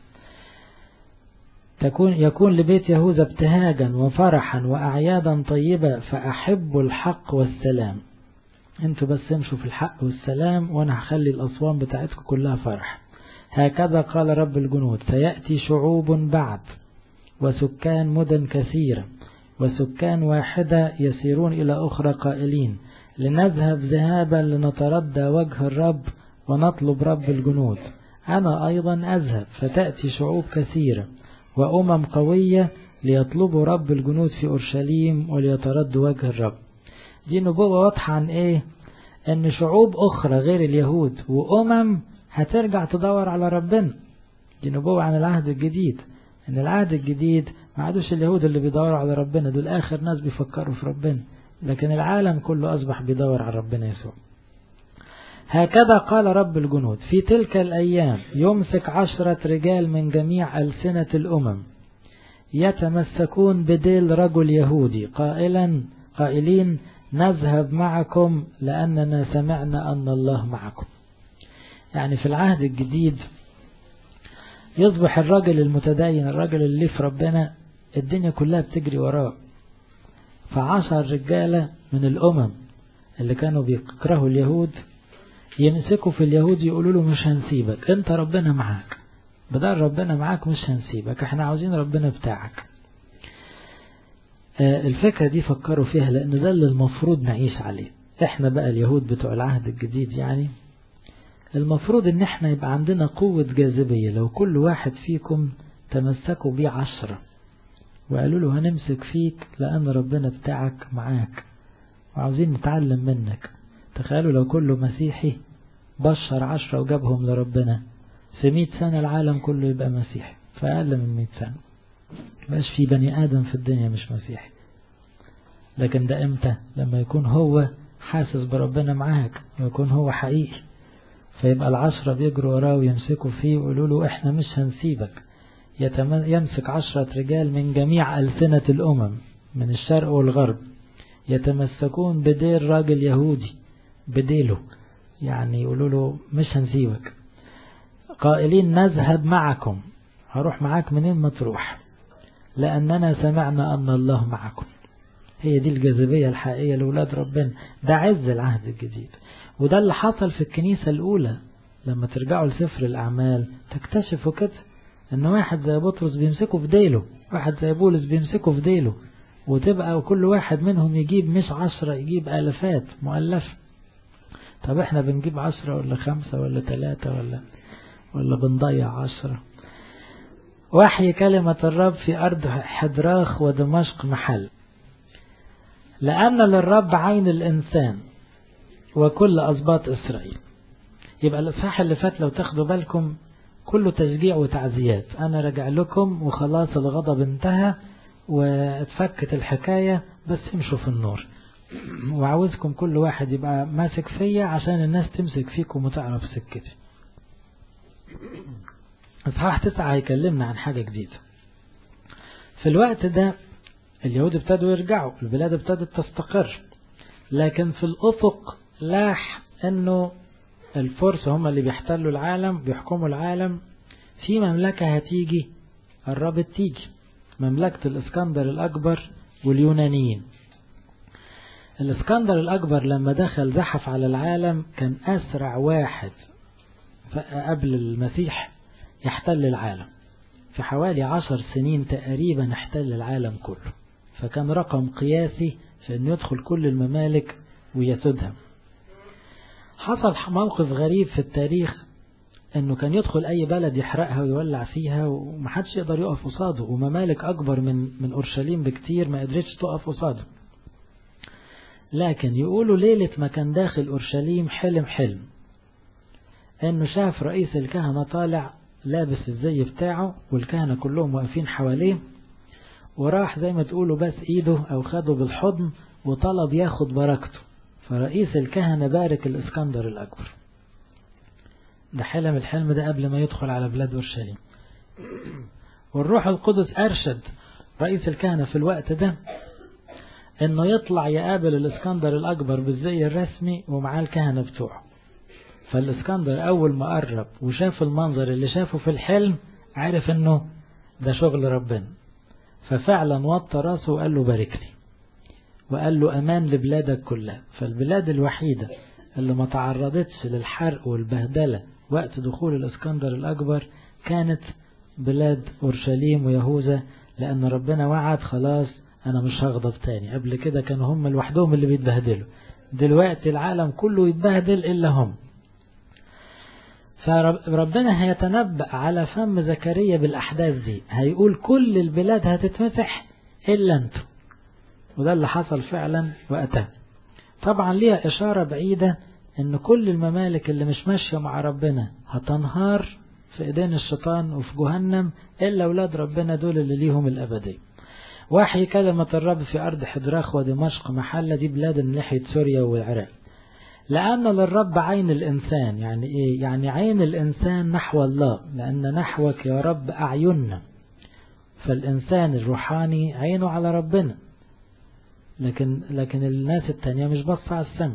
A: تكون يكون لبيت يهوذا ابتهاجا وفرحا وأعيادا طيبة فأحب الحق والسلام انتوا بس امشوا في الحق والسلام وانا هخلي الأصوام بتاعتكم كلها فرح هكذا قال رب الجنود سيأتي شعوب بعد وسكان مدن كثيرة وسكان واحدة يسيرون إلى أخرى قائلين لنذهب ذهابا لنتردى وجه الرب ونطلب رب الجنود أنا أيضا أذهب فتأتي شعوب كثيرة وأمم قوية ليطلبوا رب الجنود في أورشليم وليتردوا وجه الرب دي نبوة واضحة عن إيه أن شعوب أخرى غير اليهود وأمم هترجع تدور على ربنا دي نبوة عن العهد الجديد أن العهد الجديد ما عادوش اليهود اللي بيدوروا على ربنا دول آخر ناس بيفكروا في ربنا لكن العالم كله أصبح بيدور على ربنا يسوع هكذا قال رب الجنود في تلك الأيام يمسك عشرة رجال من جميع ألسنة الأمم يتمسكون بديل رجل يهودي قائلا قائلين نذهب معكم لأننا سمعنا أن الله معكم يعني في العهد الجديد يصبح الرجل المتدين الرجل اللي في ربنا الدنيا كلها بتجري وراه فعشر رجالة من الأمم اللي كانوا بيكرهوا اليهود يمسكوا في اليهود يقولوا له مش هنسيبك انت ربنا معاك بدل ربنا معاك مش هنسيبك احنا عاوزين ربنا بتاعك الفكرة دي فكروا فيها لأن ده اللي المفروض نعيش عليه احنا بقى اليهود بتوع العهد الجديد يعني المفروض ان احنا يبقى عندنا قوة جاذبية لو كل واحد فيكم تمسكوا بيه عشرة وقالوا له هنمسك فيك لأن ربنا بتاعك معاك وعاوزين نتعلم منك تخيلوا لو كله مسيحي بشر عشرة وجابهم لربنا في مئة سنة العالم كله يبقى مسيحي في أقل من مئة سنة مبقاش في بني آدم في الدنيا مش مسيحي لكن ده امتى لما يكون هو حاسس بربنا معاك ويكون هو حقيقي فيبقى العشرة بيجروا وراه ويمسكوا فيه ويقولوا له احنا مش هنسيبك يمسك عشرة رجال من جميع ألسنة الأمم من الشرق والغرب يتمسكون بدير راجل يهودي بديله يعني يقولوا له مش هنسيبك قائلين نذهب معكم هروح معاك منين ما تروح لأننا سمعنا أن الله معكم هي دي الجاذبية الحقيقية لأولاد ربنا ده عز العهد الجديد وده اللي حصل في الكنيسة الأولى لما ترجعوا لسفر الأعمال تكتشفوا كده ان واحد زي بطرس بيمسكه في ديله واحد زي بولس بيمسكه في ديله وتبقى وكل واحد منهم يجيب مش عشرة يجيب ألفات مؤلفة طب احنا بنجيب عشرة ولا خمسة ولا ثلاثة ولا ولا بنضيع عشرة وحي كلمة الرب في أرض حدراخ ودمشق محل لأن للرب عين الإنسان وكل أسباط إسرائيل يبقى الإصحاح اللي فات لو تاخدوا بالكم كله تشجيع وتعزيات أنا رجع لكم وخلاص الغضب انتهى واتفكت الحكاية بس امشوا في النور وعاوزكم كل واحد يبقى ماسك فيا عشان الناس تمسك فيكم وتعرف سكتي اصحاح تسعة هيكلمنا عن حاجة جديدة في الوقت ده اليهود ابتدوا يرجعوا البلاد ابتدت تستقر لكن في الأفق لاح انه الفرس هم اللي بيحتلوا العالم بيحكموا العالم في مملكة هتيجي قربت تيجي مملكة الاسكندر الأكبر واليونانيين الاسكندر الأكبر لما دخل زحف على العالم كان أسرع واحد قبل المسيح يحتل العالم في حوالي عشر سنين تقريبا احتل العالم كله فكان رقم قياسي في أن يدخل كل الممالك ويسودها حصل موقف غريب في التاريخ انه كان يدخل اي بلد يحرقها ويولع فيها ومحدش يقدر يقف قصاده وممالك اكبر من من اورشليم بكتير ما قدرتش تقف قصاده لكن يقولوا ليلة ما كان داخل اورشليم حلم حلم انه شاف رئيس الكهنة طالع لابس الزي بتاعه والكهنة كلهم واقفين حواليه وراح زي ما تقولوا بس ايده او خده بالحضن وطلب ياخد بركته فرئيس الكهنة بارك الاسكندر الأكبر ده حلم الحلم ده قبل ما يدخل على بلاد أورشليم والروح القدس أرشد رئيس الكهنة في الوقت ده انه يطلع يقابل الاسكندر الأكبر بالزي الرسمي ومعاه الكهنة بتوعه فالاسكندر أول ما قرب وشاف المنظر اللي شافه في الحلم عرف انه ده شغل ربنا ففعلا وطى راسه وقال له باركني وقال له أمان لبلادك كلها فالبلاد الوحيدة اللي ما تعرضتش للحرق والبهدلة وقت دخول الاسكندر الأكبر كانت بلاد أورشليم ويهوذا لأن ربنا وعد خلاص أنا مش هغضب تاني قبل كده كانوا هم لوحدهم اللي بيتبهدلوا دلوقتي العالم كله يتبهدل إلا هم فربنا هيتنبأ على فم زكريا بالأحداث دي هيقول كل البلاد هتتمسح إلا أنتم وده اللي حصل فعلا وقتها طبعا ليها إشارة بعيدة ان كل الممالك اللي مش ماشية مع ربنا هتنهار في ايدين الشيطان وفي جهنم الا اولاد ربنا دول اللي ليهم الابدية وحي كلمة الرب في ارض حدراخ ودمشق محلة دي بلاد من ناحية سوريا والعراق لأن للرب عين الإنسان يعني إيه؟ يعني عين الإنسان نحو الله لأن نحوك يا رب أعيننا فالإنسان الروحاني عينه على ربنا لكن لكن الناس التانية مش بص على السماء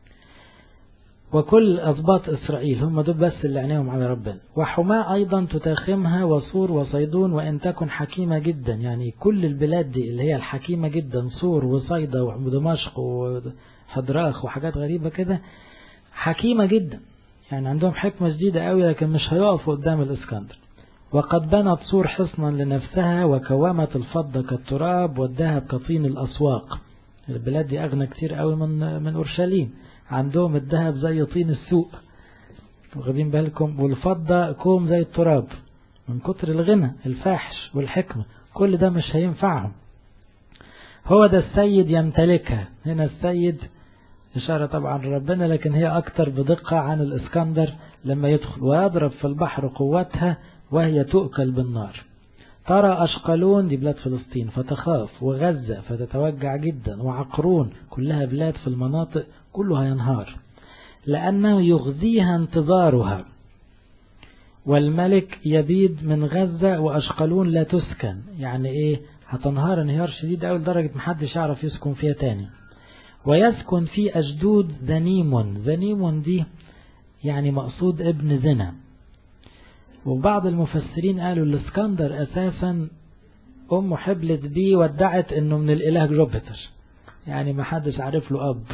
A: وكل أضباط إسرائيل هم دول بس اللي عينيهم على ربنا وحماة أيضا تتاخمها وصور وصيدون وإن تكن حكيمة جدا يعني كل البلاد دي اللي هي الحكيمة جدا صور وصيدا ودمشق وحدراخ وحاجات غريبة كده حكيمة جدا يعني عندهم حكمة جديدة قوي لكن مش هيقفوا قدام الإسكندر وقد بنت صور حصنا لنفسها وكومت الفضة كالتراب والذهب كطين الأسواق البلاد دي أغنى كتير قوي من من أورشليم عندهم الذهب زي طين السوق واخدين بالكم والفضة كوم زي التراب من كتر الغنى الفاحش والحكمة كل ده مش هينفعهم هو ده السيد يمتلكها هنا السيد إشارة طبعا ربنا لكن هي أكتر بدقة عن الإسكندر لما يدخل ويضرب في البحر قوتها وهي تؤكل بالنار ترى أشقلون دي بلاد فلسطين فتخاف وغزة فتتوجع جدا وعقرون كلها بلاد في المناطق كلها ينهار لأنه يغذيها انتظارها والملك يبيد من غزة وأشقلون لا تسكن يعني إيه هتنهار انهيار شديد أوي لدرجة محدش يعرف يسكن فيها تاني ويسكن في أجدود ذنيم ذنيم دي يعني مقصود ابن زنا وبعض المفسرين قالوا الاسكندر أساسا أمه حبلت بيه وادعت أنه من الإله جوبيتر يعني ما حدش عارف له أب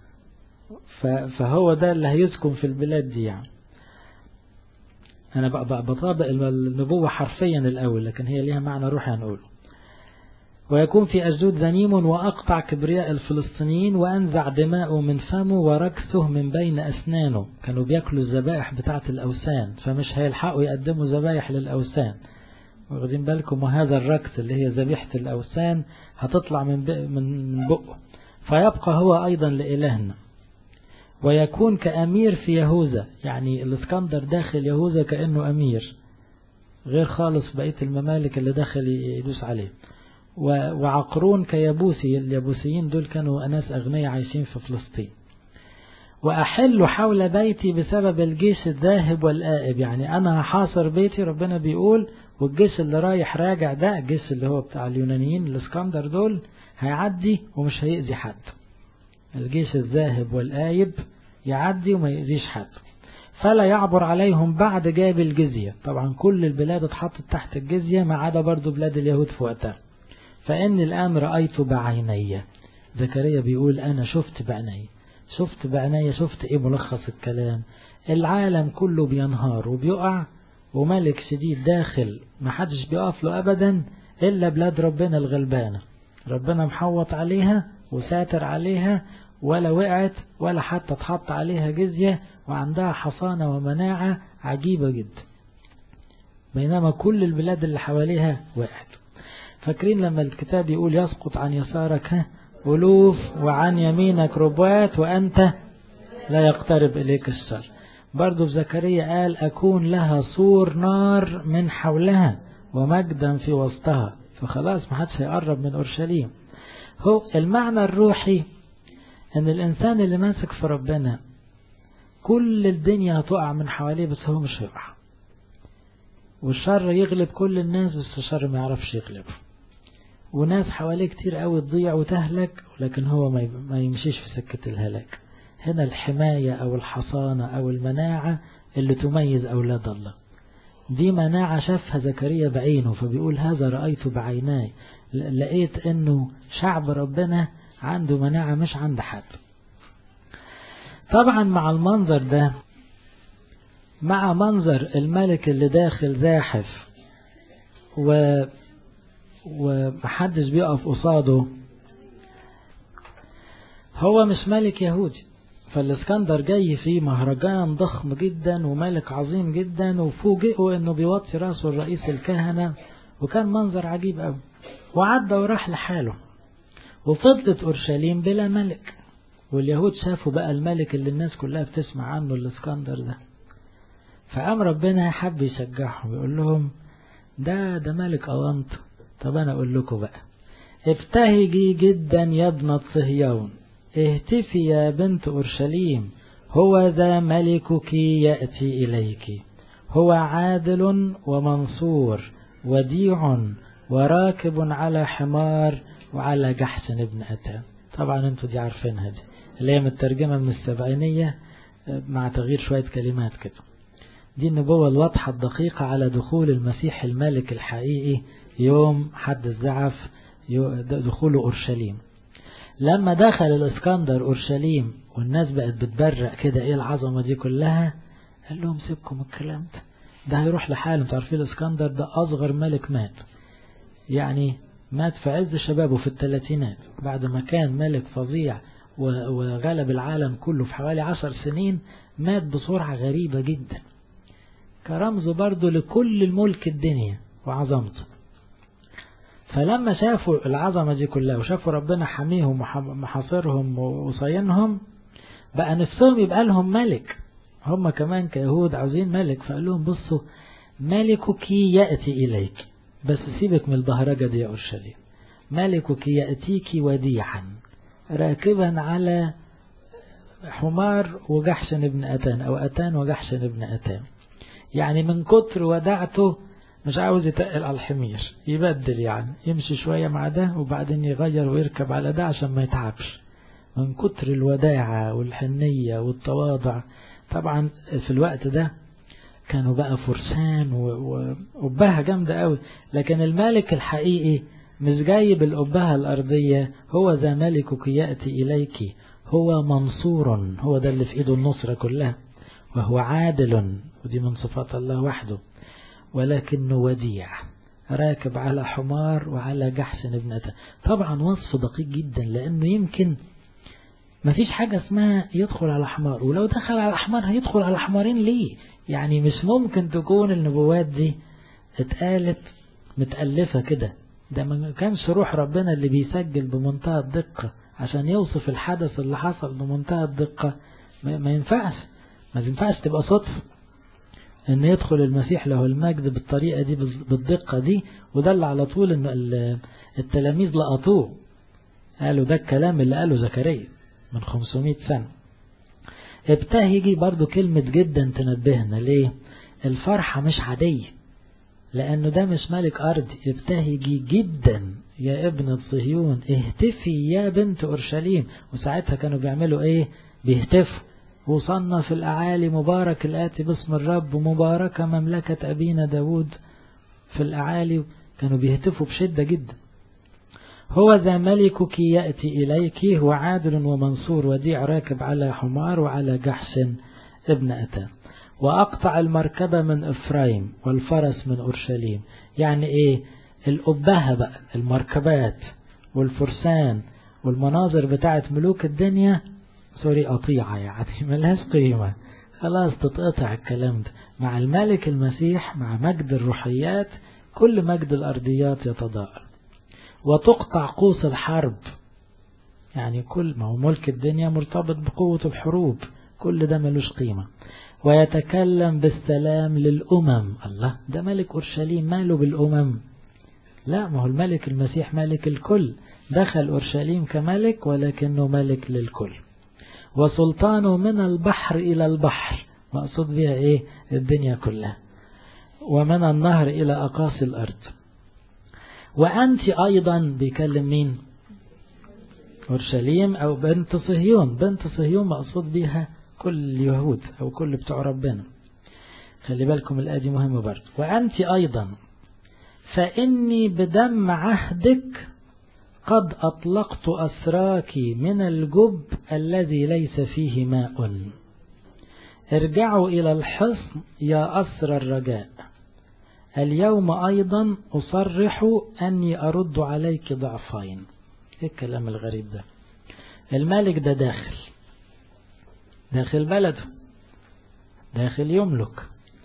A: فهو ده اللي هيسكن في البلاد دي يعني أنا بطابق النبوة حرفيا الأول لكن هي ليها معنى روحي هنقوله ويكون في أجدود ذنيم وأقطع كبرياء الفلسطينيين وأنزع دماءه من فمه وركسه من بين أسنانه كانوا بياكلوا الذبائح بتاعة الأوثان فمش هيلحقوا يقدموا ذبائح للأوثان واخدين بالكم وهذا الركس اللي هي ذبيحة الأوثان هتطلع من من بقه فيبقى هو أيضا لإلهنا ويكون كأمير في يهوذا يعني الاسكندر داخل يهوذا كأنه أمير غير خالص بقية الممالك اللي داخل يدوس عليه وعقرون كيبوسي اليبوسيين دول كانوا ناس أغنياء عايشين في فلسطين وأحل حول بيتي بسبب الجيش الذاهب والآئب يعني أنا هحاصر بيتي ربنا بيقول والجيش اللي رايح راجع ده الجيش اللي هو بتاع اليونانيين الاسكندر دول هيعدي ومش هيأذي حد الجيش الذاهب والآيب يعدي وما يأذيش حد فلا يعبر عليهم بعد جاب الجزية طبعا كل البلاد اتحطت تحت الجزية ما عدا برضو بلاد اليهود في وقتها فإن الآن رأيت بعيني زكريا بيقول أنا شفت بعيني شفت بعيني شفت إيه ملخص الكلام العالم كله بينهار وبيقع وملك شديد داخل ما حدش بيقف له أبدا إلا بلاد ربنا الغلبانة ربنا محوط عليها وساتر عليها ولا وقعت ولا حتى اتحط عليها جزية وعندها حصانة ومناعة عجيبة جدا بينما كل البلاد اللي حواليها وقعت فاكرين لما الكتاب يقول يسقط عن يسارك ألوف وعن يمينك ربوات وأنت لا يقترب إليك الشر برضو في زكريا قال أكون لها سور نار من حولها ومجدا في وسطها فخلاص ما حدش هيقرب من أورشليم هو المعنى الروحي ان الانسان اللي ماسك في ربنا كل الدنيا هتقع من حواليه بس هو مش هيقع والشر يغلب كل الناس بس الشر ما يعرفش يغلبه وناس حواليه كتير قوي تضيع وتهلك لكن هو ما يمشيش في سكة الهلاك هنا الحماية او الحصانة او المناعة اللي تميز اولاد الله دي مناعة شافها زكريا بعينه فبيقول هذا رأيت بعيناي لقيت انه شعب ربنا عنده مناعة مش عند حد طبعا مع المنظر ده مع منظر الملك اللي داخل زاحف و ومحدش بيقف قصاده هو مش ملك يهودي فالاسكندر جاي في مهرجان ضخم جدا وملك عظيم جدا وفوجئوا انه بيوطي راسه الرئيس الكهنة وكان منظر عجيب قوي وعدى وراح لحاله وفضلت أورشليم بلا ملك واليهود شافوا بقى الملك اللي الناس كلها بتسمع عنه الاسكندر ده فقام ربنا حب يشجعهم يقول لهم ده ده ملك أونط طب أنا أقول لكم بقى ابتهجي جدا يا ابنة صهيون اهتفي يا بنت أورشليم هو ذا ملكك يأتي إليك هو عادل ومنصور وديع وراكب على حمار وعلى جحسن ابن أتان طبعا انتوا دي عارفينها دي اللي هي مترجمة من السبعينية مع تغيير شوية كلمات كده دي النبوة الواضحة الدقيقة على دخول المسيح الملك الحقيقي يوم حد الزعف دخوله أورشليم لما دخل الاسكندر أورشليم والناس بقت بتبرق كده ايه العظمة دي كلها قال لهم سيبكم الكلام ده ده هيروح لحاله انتوا عارفين الاسكندر ده أصغر ملك مات يعني مات في عز شبابه في الثلاثينات بعد ما كان ملك فظيع وغلب العالم كله في حوالي عشر سنين مات بسرعة غريبة جدا كرمز برضه لكل الملك الدنيا وعظمته فلما شافوا العظمة دي كلها وشافوا ربنا حميهم ومحاصرهم وصينهم بقى نفسهم يبقى لهم ملك هم كمان كيهود عاوزين ملك فقال لهم بصوا ملكك يأتي إليك بس سيبك من البهرجة دي يا أورشليم ملكك يأتيك وديعا راكبا على حمار وجحشن ابن أتان أو أتان وجحشن ابن أتان يعني من كتر ودعته مش عاوز يتقل على الحمير يبدل يعني يمشي شوية مع ده وبعدين يغير ويركب على ده عشان ما يتعبش من كتر الوداعة والحنية والتواضع طبعا في الوقت ده كانوا بقى فرسان وقبها جامدة قوي لكن الملك الحقيقي مش جايب القبها الأرضية هو ذا ملكك يأتي إليك هو منصور هو ده اللي في إيده النصرة كلها وهو عادل ودي من صفات الله وحده ولكنه وديع راكب على حمار وعلى جحش ابنته طبعا وصف دقيق جدا لأنه يمكن ما فيش حاجة اسمها يدخل على حمار ولو دخل على حمار هيدخل على حمارين ليه يعني مش ممكن تكون النبوات دي اتقالت متألفة كده ده ما كانش روح ربنا اللي بيسجل بمنتهى الدقة عشان يوصف الحدث اللي حصل بمنتهى الدقة ما ينفعش ما ينفعش تبقى صدفة ان يدخل المسيح له المجد بالطريقة دي بالدقة دي وده اللي على طول ان التلاميذ لقطوه قالوا ده الكلام اللي قاله زكريا من 500 سنة ابتهجي برضو كلمة جدا تنبهنا ليه الفرحة مش عادية لأنه ده مش ملك أرضي ابتهجي جدا يا ابنة صهيون اهتفي يا بنت أورشليم وساعتها كانوا بيعملوا ايه بيهتفوا وصلنا في الأعالي مبارك الآتي باسم الرب مباركة مملكة أبينا داود في الأعالي كانوا بيهتفوا بشدة جدا هو ذا ملكك يأتي إليك هو عادل ومنصور وديع راكب على حمار وعلى جحش ابن أتان وأقطع المركبة من إفرايم والفرس من أورشليم يعني إيه الأبهة بقى المركبات والفرسان والمناظر بتاعت ملوك الدنيا سوري قطيعة يعني ملهاش قيمة خلاص تتقطع الكلام ده مع الملك المسيح مع مجد الروحيات كل مجد الأرضيات يتضاءل وتقطع قوس الحرب يعني كل ما هو ملك الدنيا مرتبط بقوة الحروب كل ده ملوش قيمة ويتكلم بالسلام للأمم الله ده ملك أورشليم ماله بالأمم لا ما هو الملك المسيح ملك الكل دخل أورشليم كملك ولكنه ملك للكل وسلطانه من البحر إلى البحر مقصود بها إيه الدنيا كلها ومن النهر إلى أقاصي الأرض وأنت أيضا بيكلم مين أورشليم أو بنت صهيون بنت صهيون مقصود بها كل اليهود أو كل بتوع ربنا خلي بالكم الآية دي مهمة برضه وأنت أيضا فإني بدم عهدك قد أطلقت أسراك من الجب الذي ليس فيه ماء ارجعوا إلى الحصن يا أسر الرجاء اليوم أيضا أصرح أني أرد عليك ضعفين إيه الكلام الغريب ده الملك ده داخل داخل بلده داخل يملك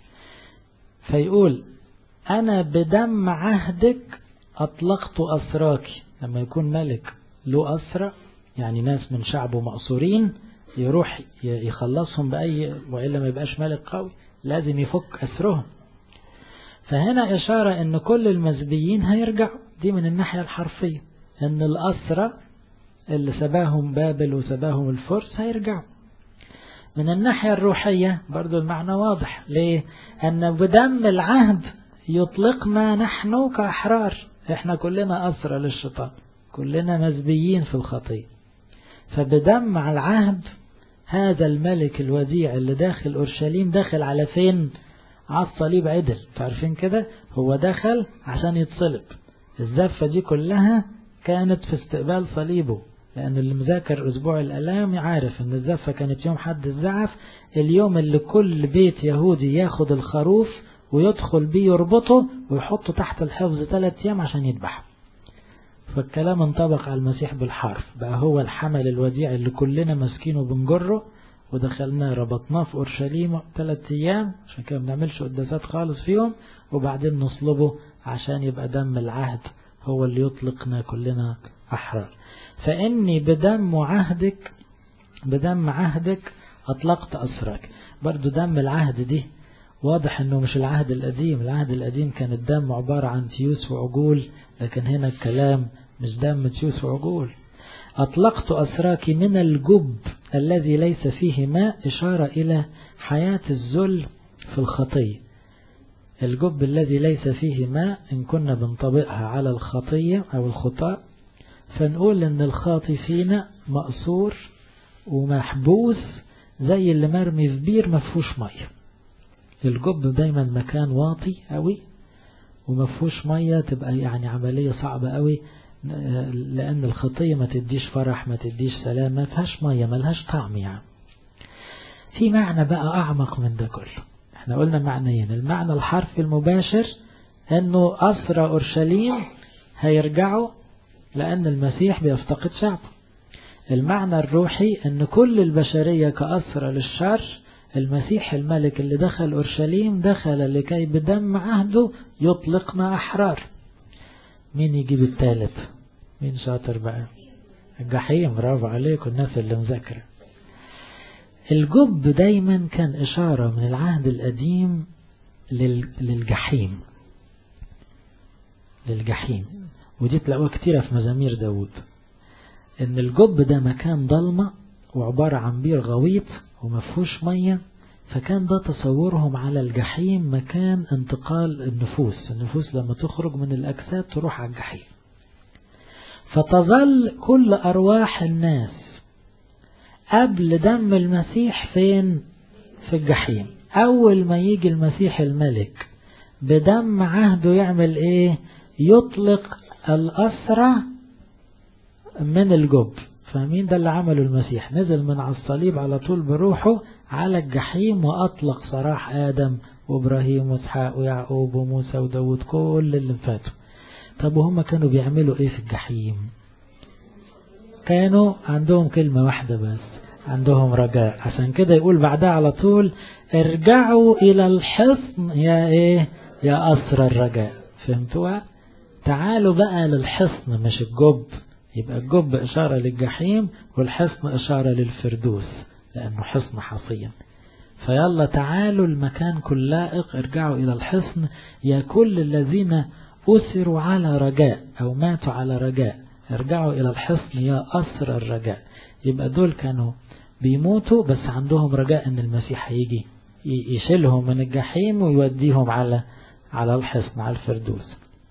A: فيقول أنا بدم عهدك أطلقت أسراك لما يكون ملك له أسرى يعني ناس من شعبه مقصورين يروح يخلصهم بأي وإلا ما يبقاش ملك قوي لازم يفك أسرهم فهنا إشارة أن كل المزبيين هيرجعوا دي من الناحية الحرفية أن الأسرى اللي سباهم بابل وسباهم الفرس هيرجعوا من الناحية الروحية برضو المعنى واضح ليه أن بدم العهد يطلقنا نحن كأحرار احنا كلنا أسرى للشيطان كلنا مزبيين في الخطية فبدم على العهد هذا الملك الوديع اللي داخل أورشليم داخل على فين على الصليب عدل تعرفين كده هو دخل عشان يتصلب الزفة دي كلها كانت في استقبال صليبه لأن اللي مذاكر أسبوع الألام عارف أن الزفة كانت يوم حد الزعف اليوم اللي كل بيت يهودي ياخد الخروف ويدخل بيه يربطه ويحطه تحت الحفظ ثلاث أيام عشان يذبحه فالكلام انطبق على المسيح بالحرف بقى هو الحمل الوديع اللي كلنا ماسكينه بنجره ودخلناه ربطناه في أورشليم ثلاث أيام عشان كده ما بنعملش قداسات خالص فيهم وبعدين نصلبه عشان يبقى دم العهد هو اللي يطلقنا كلنا أحرار فإني بدم عهدك بدم عهدك أطلقت أسرك برضو دم العهد دي واضح أنه مش العهد القديم العهد القديم كان الدم عبارة عن تيوس وعجول لكن هنا الكلام مش دم تيوس وعجول أطلقت أسراك من الجب الذي ليس فيه ماء إشارة إلى حياة الذل في الخطية الجب الذي ليس فيه ماء إن كنا بنطبقها على الخطية أو الخطاء فنقول إن الخاطي فينا مقصور ومحبوس زي اللي مرمي في بير مفهوش مية الجب دايما مكان واطي قوي ومفهوش مية تبقى يعني عملية صعبة قوي لأن الخطية ما تديش فرح ما تديش سلام ما فيهاش مية ما لهاش طعم يعني في معنى بقى أعمق من ده كله احنا قلنا معنيين المعنى الحرفي المباشر انه أسرى أورشليم هيرجعوا لأن المسيح بيفتقد شعبه المعنى الروحي ان كل البشرية كأسرى للشر المسيح الملك اللي دخل أورشليم دخل لكي بدم عهده يطلقنا أحرار مين يجيب الثالث مين شاطر بقى الجحيم برافو عليكم الناس اللي مذاكرة الجب دايما كان إشارة من العهد القديم للجحيم للجحيم ودي تلاقوها كتيرة في مزامير داود ان الجب ده مكان ضلمة وعبارة عن بير غويط ومفهوش مية فكان ده تصورهم على الجحيم مكان انتقال النفوس النفوس لما تخرج من الأجساد تروح على الجحيم فتظل كل أرواح الناس قبل دم المسيح فين في الجحيم أول ما يجي المسيح الملك بدم عهده يعمل ايه يطلق الأسرى من الجب فاهمين ده اللي عمله المسيح نزل من على الصليب على طول بروحه على الجحيم وأطلق سراح آدم وإبراهيم وإسحاق ويعقوب وموسى وداود كل اللي فاتوا طب وهم كانوا بيعملوا إيه في الجحيم كانوا عندهم كلمة واحدة بس عندهم رجاء عشان كده يقول بعدها على طول ارجعوا إلى الحصن يا إيه يا أسر الرجاء فهمتوها تعالوا بقى للحصن مش الجب يبقى الجب إشارة للجحيم والحصن إشارة للفردوس لأنه حصن حصين فيلا تعالوا المكان كل لائق ارجعوا إلى الحصن يا كل الذين أسروا على رجاء أو ماتوا على رجاء ارجعوا إلى الحصن يا أسر الرجاء يبقى دول كانوا بيموتوا بس عندهم رجاء أن المسيح هيجي يشيلهم من الجحيم ويوديهم على على الحصن على الفردوس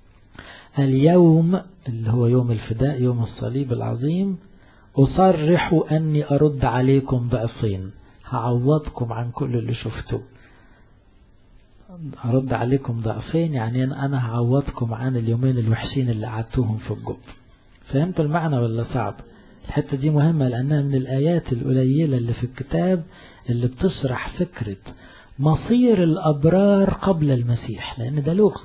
A: اليوم اللي هو يوم الفداء يوم الصليب العظيم أصرح أني أرد عليكم ضعفين هعوضكم عن كل اللي شفته أرد عليكم ضعفين يعني أنا هعوضكم عن اليومين الوحشين اللي قعدتوهم في الجب فهمتوا المعنى ولا صعب الحتة دي مهمة لأنها من الآيات القليلة اللي في الكتاب اللي بتشرح فكرة مصير الأبرار قبل المسيح لأن ده لغز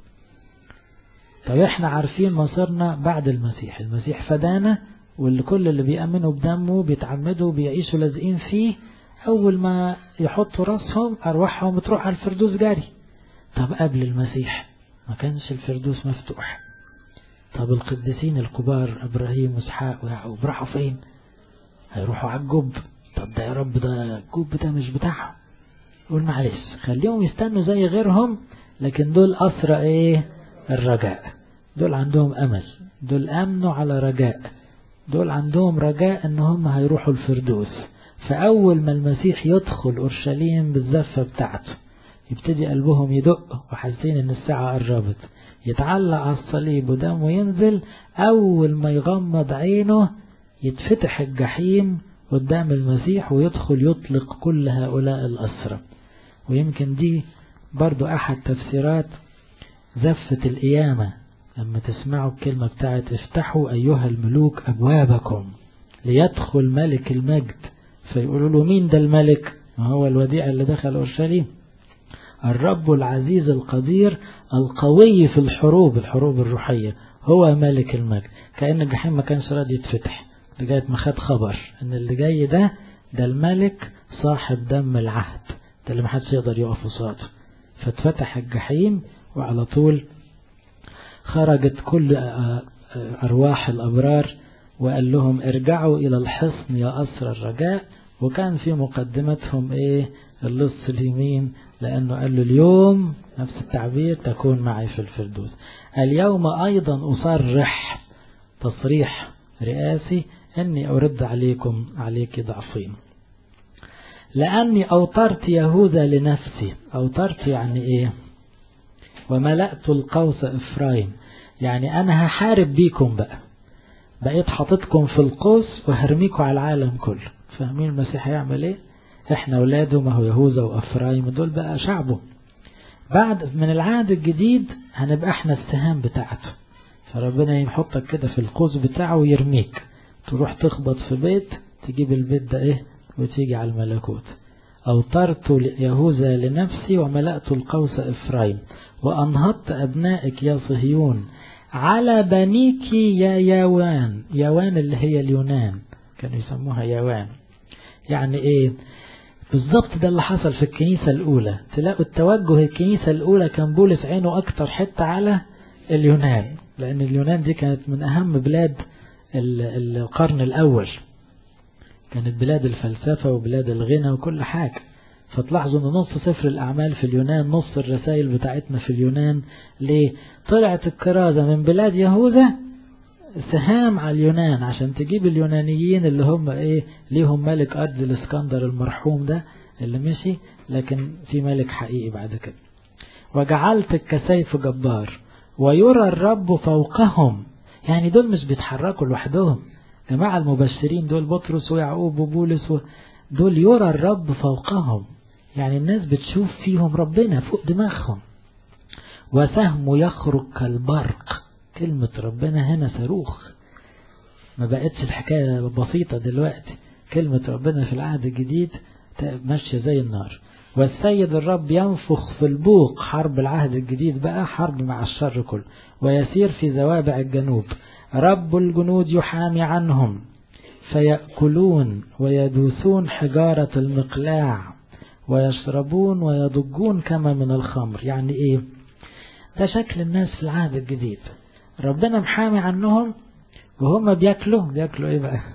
A: طب احنا عارفين مصيرنا بعد المسيح المسيح فدانا واللي كل اللي بيأمنوا بدمه بيتعمدوا بيعيشوا لازقين فيه أول ما يحطوا راسهم أرواحهم بتروح على الفردوس جاري طب قبل المسيح ما كانش الفردوس مفتوح طب القديسين الكبار إبراهيم وإسحاق ويعقوب راحوا فين هيروحوا على الجب طب ده يا رب ده الجب ده مش بتاعهم قول معلش خليهم يستنوا زي غيرهم لكن دول أسرى ايه الرجاء دول عندهم أمل دول أمنوا على رجاء دول عندهم رجاء ان هم هيروحوا الفردوس فأول ما المسيح يدخل أورشليم بالزفة بتاعته يبتدي قلبهم يدق وحاسين ان الساعة قربت يتعلق على الصليب ودمه ينزل أول ما يغمض عينه يتفتح الجحيم قدام المسيح ويدخل يطلق كل هؤلاء الأسرى ويمكن دي برضو أحد تفسيرات زفة القيامة لما تسمعوا الكلمة بتاعت افتحوا أيها الملوك أبوابكم ليدخل ملك المجد فيقولوا له مين ده الملك ما هو الوديع اللي دخل أورشليم الرب العزيز القدير القوي في الحروب الحروب الروحية هو ملك المجد كأن الجحيم ما كانش راضي يتفتح لغاية ما خد خبر ان اللي جاي ده ده الملك صاحب دم العهد ده اللي محدش يقدر يقف قصاده فاتفتح الجحيم وعلى طول خرجت كل أرواح الأبرار وقال لهم ارجعوا إلى الحصن يا أسر الرجاء وكان في مقدمتهم إيه اللص اليمين لأنه قال له اليوم نفس التعبير تكون معي في الفردوس اليوم أيضا أصرح تصريح رئاسي أني أرد عليكم عليك ضعفين لأني أوطرت يهوذا لنفسي أوطرت يعني إيه وملأت القوس إفرايم يعني أنا هحارب بيكم بقى بقيت حاططكم في القوس وهرميكم على العالم كله فاهمين المسيح هيعمل إيه احنا اولاده ما هو يهوذا وافرايم دول بقى شعبه بعد من العهد الجديد هنبقى احنا السهام بتاعته فربنا يحطك كده في القوس بتاعه ويرميك تروح تخبط في بيت تجيب البيت ده ايه وتيجي على الملكوت أوطرت يهوذا لنفسي وملأت القوس إفرايم وأنهضت أبنائك يا صهيون على بنيك يا يوان يوان اللي هي اليونان كانوا يسموها يوان يعني ايه بالظبط ده اللي حصل في الكنيسة الأولى تلاقوا التوجه الكنيسة الأولى كان بولس عينه أكتر حتة على اليونان لأن اليونان دي كانت من أهم بلاد القرن الأول كانت بلاد الفلسفة وبلاد الغنى وكل حاجة فتلاحظوا ان نص سفر الأعمال في اليونان نص الرسائل بتاعتنا في اليونان ليه طلعت الكرازة من بلاد يهوذا سهام على اليونان عشان تجيب اليونانيين اللي هم ايه ليهم ملك أرض الاسكندر المرحوم ده اللي مشي لكن في ملك حقيقي بعد كده وجعلتك كسيف جبار ويرى الرب فوقهم يعني دول مش بيتحركوا لوحدهم جماعة المبشرين دول بطرس ويعقوب وبولس دول يرى الرب فوقهم يعني الناس بتشوف فيهم ربنا فوق دماغهم وسهم يخرج كالبرق كلمة ربنا هنا صاروخ ما بقتش الحكاية بسيطة دلوقتي كلمة ربنا في العهد الجديد ماشية زي النار والسيد الرب ينفخ في البوق حرب العهد الجديد بقى حرب مع الشر كله ويسير في زوابع الجنوب رب الجنود يحامي عنهم فيأكلون ويدوسون حجارة المقلاع ويشربون ويضجون كما من الخمر يعني ايه ده شكل الناس في العهد الجديد ربنا محامي عنهم وهم بياكلوا بياكلوا ايه بقى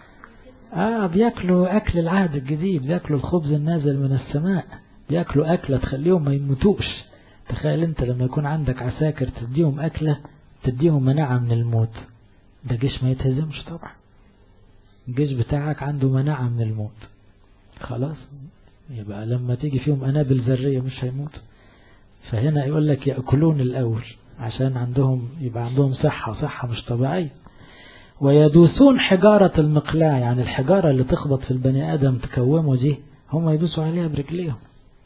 A: اه بياكلوا اكل العهد الجديد بياكلوا الخبز النازل من السماء بياكلوا اكلة تخليهم ما يموتوش تخيل انت لما يكون عندك عساكر تديهم اكلة تديهم مناعة من الموت ده جيش ما يتهزمش طبعا الجيش بتاعك عنده مناعة من الموت خلاص يبقى لما تيجي فيهم أنابل ذرية مش هيموت فهنا يقول لك يأكلون الأول عشان عندهم يبقى عندهم صحة صحة مش طبيعية ويدوسون حجارة المقلاع يعني الحجارة اللي تخبط في البني آدم تكومه دي هم يدوسوا عليها برجليهم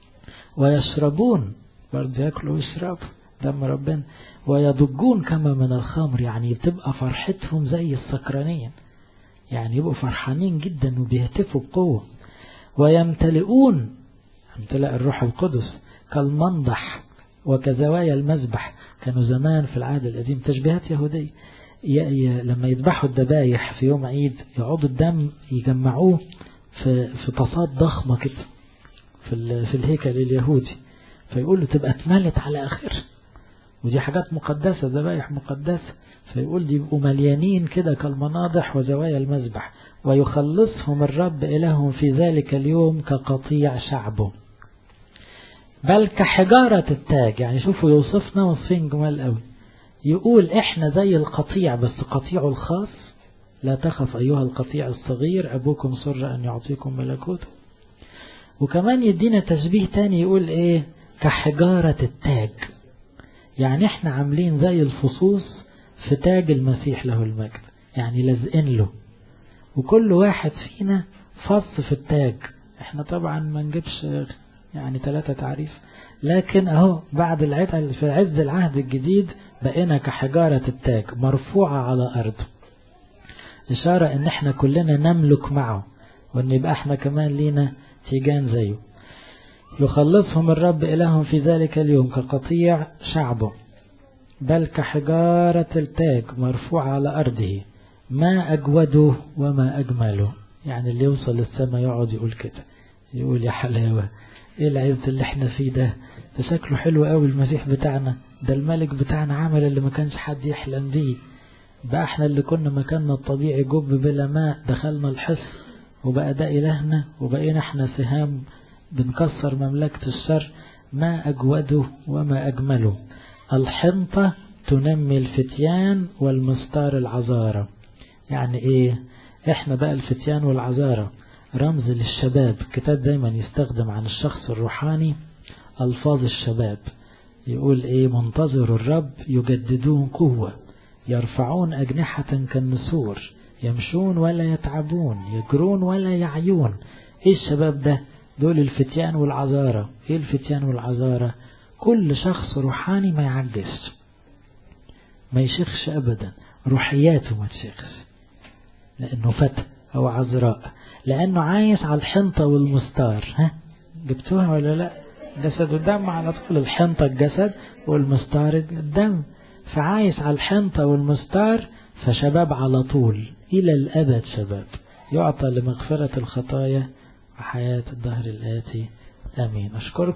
A: ويشربون برضه ياكلوا ويشربوا دم ربنا ويضجون كما من الخمر يعني بتبقى فرحتهم زي السكرانين يعني يبقوا فرحانين جدا وبيهتفوا بقوة ويمتلئون امتلأ الروح القدس كالمنضح وكزوايا المذبح كانوا زمان في العهد القديم تشبيهات يهودية لما يذبحوا الذبايح في يوم عيد يقعدوا الدم يجمعوه في في طاسات ضخمة كده في في الهيكل اليهودي فيقول تبقى اتملت على آخر ودي حاجات مقدسة ذبايح مقدسة فيقول دي يبقوا مليانين كده كالمناضح وزوايا المذبح ويخلصهم الرب إلههم في ذلك اليوم كقطيع شعبه بل كحجارة التاج يعني شوفوا يوصفنا وصفين جمال قوي يقول احنا زي القطيع بس قطيعه الخاص لا تخف أيها القطيع الصغير أبوكم سر أن يعطيكم ملكوته وكمان يدينا تشبيه تاني يقول ايه كحجارة التاج يعني احنا عاملين زي الفصوص في تاج المسيح له المجد يعني لازقين له وكل واحد فينا فص في التاج احنا طبعا ما نجيبش يعني ثلاثة تعريف لكن اهو بعد العهد في عز العهد الجديد بقينا كحجارة التاج مرفوعة على أرضه إشارة إن إحنا كلنا نملك معه وإن يبقى إحنا كمان لينا تيجان زيه يخلصهم الرب إلههم في ذلك اليوم كقطيع شعبه بل كحجارة التاج مرفوعة على أرضه ما أجوده وما أجمله يعني اللي يوصل للسماء يقعد يقول كده يقول يا حلاوة ايه العز اللي احنا فيه ده ده شكله حلو قوي المسيح بتاعنا ده الملك بتاعنا عمل اللي ما كانش حد يحلم بيه بقى احنا اللي كنا مكاننا الطبيعي جب بلا ماء دخلنا الحص وبقى ده إلهنا وبقينا احنا سهام بنكسر مملكة الشر ما أجوده وما أجمله الحنطة تنمي الفتيان والمستار العذارة يعني ايه احنا بقى الفتيان والعذارة رمز للشباب الكتاب دايما يستخدم عن الشخص الروحاني ألفاظ الشباب يقول ايه منتظر الرب يجددون قوة يرفعون أجنحة كالنسور يمشون ولا يتعبون يجرون ولا يعيون ايه الشباب ده دول الفتيان والعذارة ايه الفتيان والعذارة كل شخص روحاني ما يعجزش ما يشيخش ابدا روحياته ما تشيخش لانه فتى او عذراء لانه عايش على الحنطة والمستار ها جبتوها ولا لا جسد الدم على طول الحنطة الجسد والمستار الدم فعايش على الحنطة والمستار فشباب على طول إلى الأبد شباب يعطى لمغفرة الخطايا وحياة الدهر الآتي آمين أشكركم